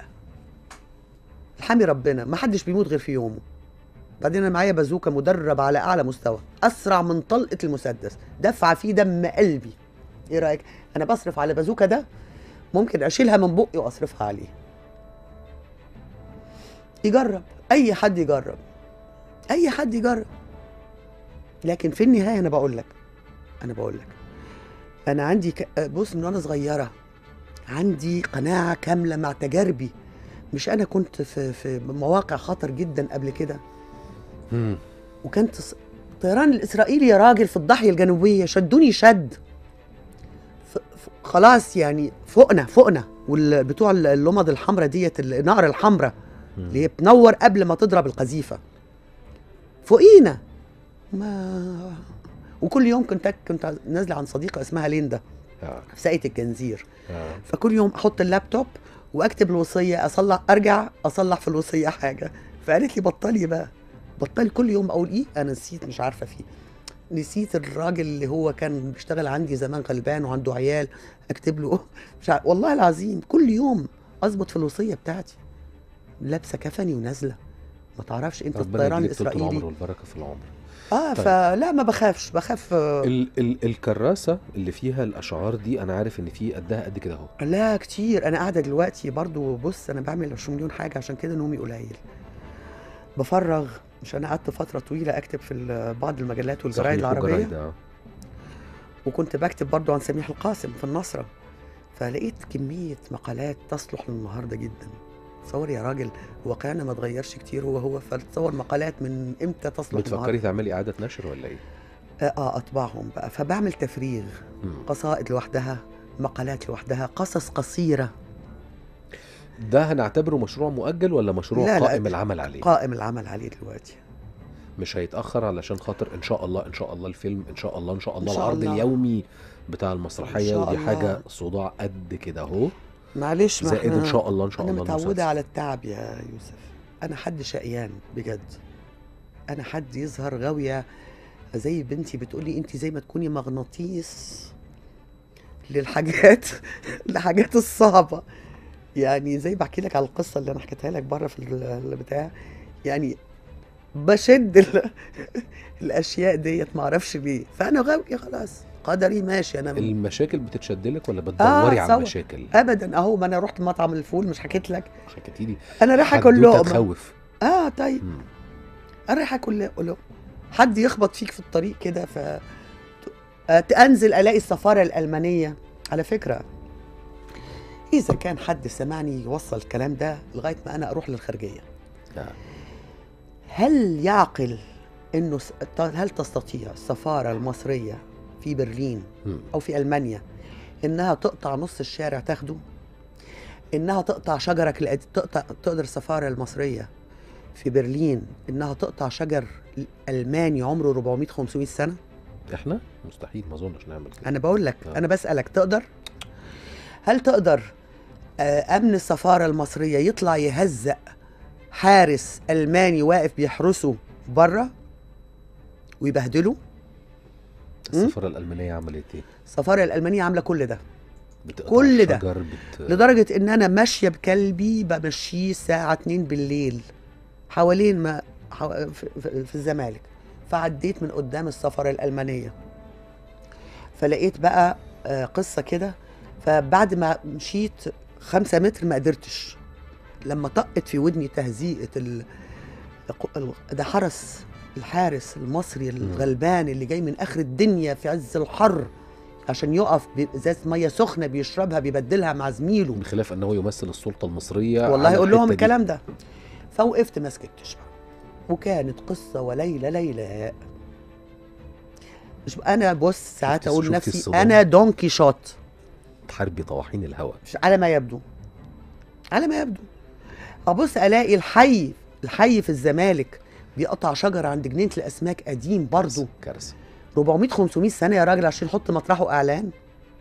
الحمي ربنا ما حدش بيموت غير في يومه بعدين انا معايا بازوكا مدرب على اعلى مستوى اسرع من طلقه المسدس دفع فيه دم قلبي ايه رايك انا بصرف على بازوكا ده ممكن اشيلها من بقي واصرفها عليه يجرب اي حد يجرب اي حد يجرب لكن في النهايه انا بقول لك انا بقول لك انا عندي ك... بص من وانا صغيره عندي قناعه كامله مع تجاربي مش انا كنت في في مواقع خطر جدا قبل كده مم. وكانت الص- الطيران الاسرائيلي يا راجل في الضاحيه الجنوبيه شدوني شد ف... ف... خلاص يعني فوقنا فوقنا والبتوع اللمض الحمراء ديت النار الحمراء اللي هي بتنور قبل ما تضرب القذيفه فوقينا ما وكل يوم كنت كنت نازله عن صديقه اسمها ليندا آه. في ساقية الجنزير آه. فكل يوم احط اللابتوب واكتب الوصيه اصلح ارجع اصلح في الوصيه حاجه فقالت لي بطلي بقى بطلي كل يوم اقول ايه انا نسيت مش عارفه فيه نسيت الراجل اللي هو كان بيشتغل عندي زمان غلبان وعنده عيال اكتب له مش عارف. والله العظيم كل يوم اظبط في الوصيه بتاعتي لابسه كفني ونازله ما تعرفش انت ربنا الطيران يديك طول العمر الاسرائيلي والبركه في العمر اه طيب. فلا ما بخافش بخاف آه، ال ال الكراسه اللي فيها الاشعار دي انا عارف ان في قدها قد كده اهو لا كتير انا قاعده دلوقتي برضو بص انا بعمل 20 مليون حاجه عشان كده نومي قليل بفرغ مش انا قعدت فتره طويله اكتب في ال- بعض المجلات والجرايد صحيح العربيه وجرايد، آه. وكنت بكتب برضو عن سميح القاسم في النصره فلقيت كميه مقالات تصلح للنهارده جدا تصور يا راجل واقعنا ما اتغيرش كتير هو هو فتصور مقالات من امتى تصلح بتفكري النهارده تعملي اعاده نشر ولا ايه؟ اه آه، اطبعهم بقى فبعمل تفريغ مم. قصائد لوحدها مقالات لوحدها قصص قصيره ده هنعتبره مشروع مؤجل ولا مشروع لا، لا، قائم العمل عليه؟ قائم العمل عليه دلوقتي مش هيتاخر علشان خاطر ان شاء الله ان شاء الله الفيلم ان شاء الله ان شاء الله إن شاء العرض الله. اليومي بتاع إن المسرحيه شاء ودي الله. حاجه صداع قد كده اهو معلش ما زائد ان إحنا- شاء الله ان شاء انا الله متعوده المسلسل. على التعب يا يوسف انا حد شقيان بجد انا حد يظهر غاويه زي بنتي بتقولي انت زي ما تكوني مغناطيس للحاجات الحاجات الصعبه يعني زي بحكي لك على القصه اللي انا حكيتها لك بره في ال- البتاع يعني بشد ال... الاشياء ديت ما اعرفش ليه فانا غاويه خلاص قدري ماشي انا المشاكل بتتشدلك ولا بتدوري على سوا. المشاكل ابدا اهو ما انا رحت مطعم الفول مش حكيت لك حكيتي لي انا رايحه اكل حدوتة لقمه تخوف اه طيب مم. انا رايحه اكل لقمه حد يخبط فيك في الطريق كده ف آه، انزل الاقي السفاره الالمانيه على فكره اذا كان حد سمعني يوصل الكلام ده لغايه ما انا اروح للخارجيه آه. هل يعقل انه س- ط- هل تستطيع السفاره المصريه في برلين مم. او في المانيا انها تقطع نص الشارع تاخده انها تقطع شجرك القد- تقطع تقدر السفاره المصريه في برلين انها تقطع شجر الماني عمره 400 500 سنه احنا مستحيل ما اظنش نعمل كده انا بقول لك آه. انا بسالك تقدر هل تقدر آه، امن السفاره المصريه يطلع يهزق حارس الماني واقف بيحرسه بره ويبهدله السفاره الالمانيه عملت ايه السفاره الالمانيه عامله كل ده بتقطع كل ده. شجر بت... لدرجه ان انا ماشيه بكلبي بمشيه الساعه 2 بالليل حوالين ما حو... في, في, في الزمالك فعديت من قدام السفاره الالمانيه فلقيت بقى آه، قصه كده فبعد ما مشيت خمسة متر ما قدرتش لما طقت في ودني تهزيقة ال... ال- ده حرس الحارس المصري الغلبان اللي جاي من اخر الدنيا في عز الحر عشان يقف بازازه ميه سخنه بيشربها بيبدلها مع زميله بخلاف انه يمثل السلطه المصريه والله على يقول لهم الحتة دي. الكلام ده فوقفت ما سكتش بقى وكانت قصه وليله ليلى مش انا بص ساعات شفتي- اقول شفتي نفسي الصدام؟ انا دونكي شوت تحاربي طواحين الهواء مش على ما يبدو على ما يبدو ابص الاقي الحي الحي في الزمالك بيقطع شجر عند جنينه الاسماك قديم برضه كارثه 400 500 سنه يا راجل عشان يحط مطرحه اعلان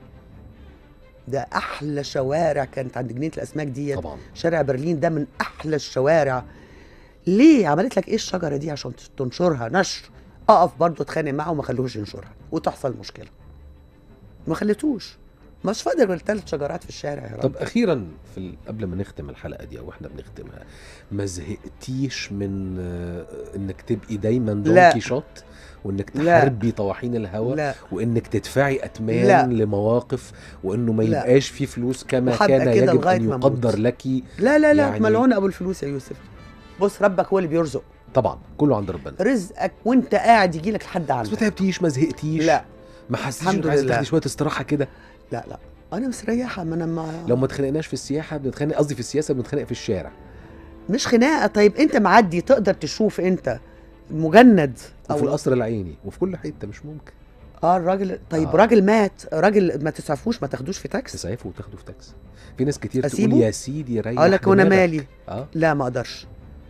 ده احلى شوارع كانت عند جنينه الاسماك ديت طبعا شارع برلين ده من احلى الشوارع ليه عملت لك ايه الشجره دي عشان تنشرها نشر اقف برضه اتخانق معه وما خلوهوش ينشرها وتحصل مشكله ما خليتوش مش فاضل غير ثلاث شجرات في الشارع يا طب رب اخيرا في ال... قبل ما نختم الحلقه دي او احنا بنختمها ما زهقتيش من آه، انك تبقي دايما لا. دون شوت وانك لا. تحاربي طواحين الهواء لا وانك تدفعي اتمان لا. لمواقف وانه ما لا. يبقاش في فلوس كما وهبقى كان كده يجب لغاية ان ما يقدر أموت. لك لا لا لا يعني- ملعون ابو الفلوس يا يوسف بص ربك هو اللي بيرزق طبعا كله عند ربنا رزقك وانت قاعد يجي لك لحد بس ما عندك تعبتيش ما زهقتيش لا ما حسيتيش الحمد انك عايزه لله. تاخدي شويه استراحه كده لا لا انا مستريحه ما انا ما لو ما اتخانقناش في السياحه بنتخانق قصدي في السياسه بنتخانق في الشارع مش خناقه طيب انت معدي تقدر تشوف انت مجند وفي او القصر العيني وفي كل حته مش ممكن اه الراجل طيب آه. راجل مات راجل ما تسعفوش ما تاخدوش في تاكس تسعفوا وتاخدوا في تاكس في ناس كتير أسيبه؟ تقول يا سيدي ريح اقول لك وانا دماغك. مالي اه لا ما اقدرش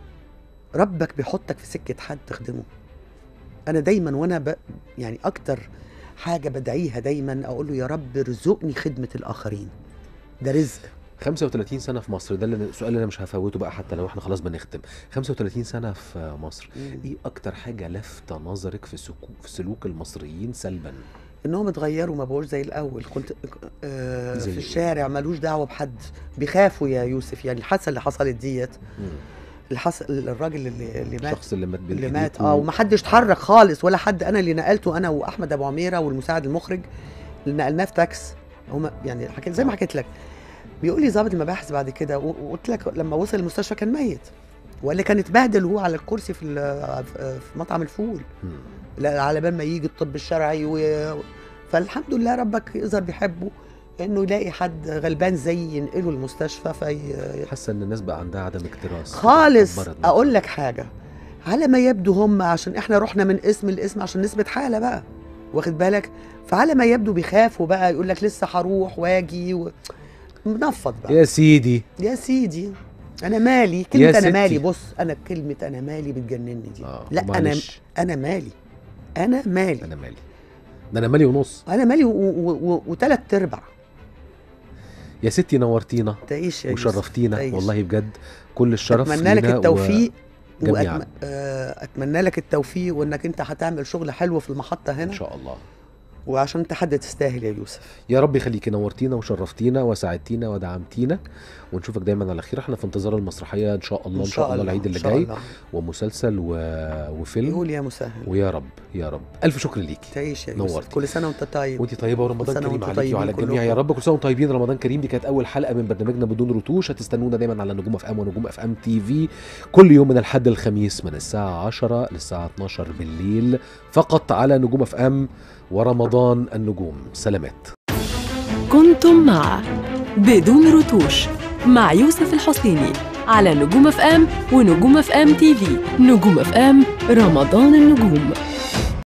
ربك بيحطك في سكه حد تخدمه انا دايما وانا ب... يعني اكتر حاجه بدعيها دايما اقول له يا رب ارزقني خدمه الاخرين ده رزق 35 سنه في مصر ده اللي السؤال اللي انا مش هفوته بقى حتى لو احنا خلاص بنختم 35 سنه في مصر ايه اكتر حاجه لافته نظرك في سكو في سلوك المصريين سلبا انهم اتغيروا ما بقوش زي الاول كنت آه زي في إيه؟ الشارع ملوش دعوه بحد بيخافوا يا يوسف يعني الحادثه اللي حصلت ديت اللي حصل الراجل اللي, اللي مات الشخص اللي مات اللي بالإيديك مات و- اه ومحدش اتحرك خالص ولا حد انا اللي نقلته انا واحمد ابو عميره والمساعد المخرج اللي نقلناه في تاكس هما يعني حكيت زي ما حكيت لك بيقول لي ضابط المباحث بعد كده و- وقلت لك لما وصل المستشفى كان ميت ولا كان اتبهدل وهو على الكرسي في ال- في مطعم الفول مم. لا على بال ما يجي الطب الشرعي و... فالحمد لله ربك يقدر بيحبه انه يلاقي حد غلبان زي ينقله المستشفى في حاسه ان الناس بقى عندها عدم اكتراث خالص كبرت اقول لك حاجه على ما يبدو هم عشان احنا رحنا من اسم لاسم عشان نثبت حاله بقى واخد بالك فعلى ما يبدو بيخافوا بقى يقول لك لسه هروح واجي و... منفض بقى يا سيدي يا سيدي انا مالي كلمه يا انا ستي. مالي بص انا كلمه انا مالي بتجنني دي آه، لا انا معلش. انا مالي انا مالي انا مالي ده انا مالي ونص انا مالي و- و- و- وتلات ارباع يا ستي نورتينا تعيش يا يوسف، وشرفتينا تعيش. والله بجد كل الشرف اتمنى لك لينا التوفيق جميعاً. وأتم... آه، اتمنى لك التوفيق وانك انت هتعمل شغل حلو في المحطه ان هنا شاء الله وعشان انت حد تستاهل يا يوسف يا رب يخليكي نورتينا وشرفتينا وساعدتينا ودعمتينا ونشوفك دايما على خير احنا في انتظار المسرحيه ان شاء الله ان شاء الله العيد اللي إن شاء جاي الله. ومسلسل و... وفيلم يقول يا مسهل ويا رب يا رب الف شكر ليكي تعيش يا يوسف نورتي. كل سنه وانت طيب وانت طيبه ورمضان كل سنة كريم وانتم عليكي طيبين وعلى الجميع يا كلكم. رب كل سنه وانتم طيبين رمضان كريم دي كانت اول حلقه من برنامجنا بدون رتوش هتستنونا دايما على نجوم اف ام ونجوم اف ام تي في كل يوم من الحد الخميس من الساعه 10 للساعه 12 بالليل فقط على نجوم اف ام ورمضان النجوم سلامات كنتم مع بدون رتوش مع يوسف الحسيني على نجوم اف ام ونجوم اف ام تي في نجوم اف ام رمضان النجوم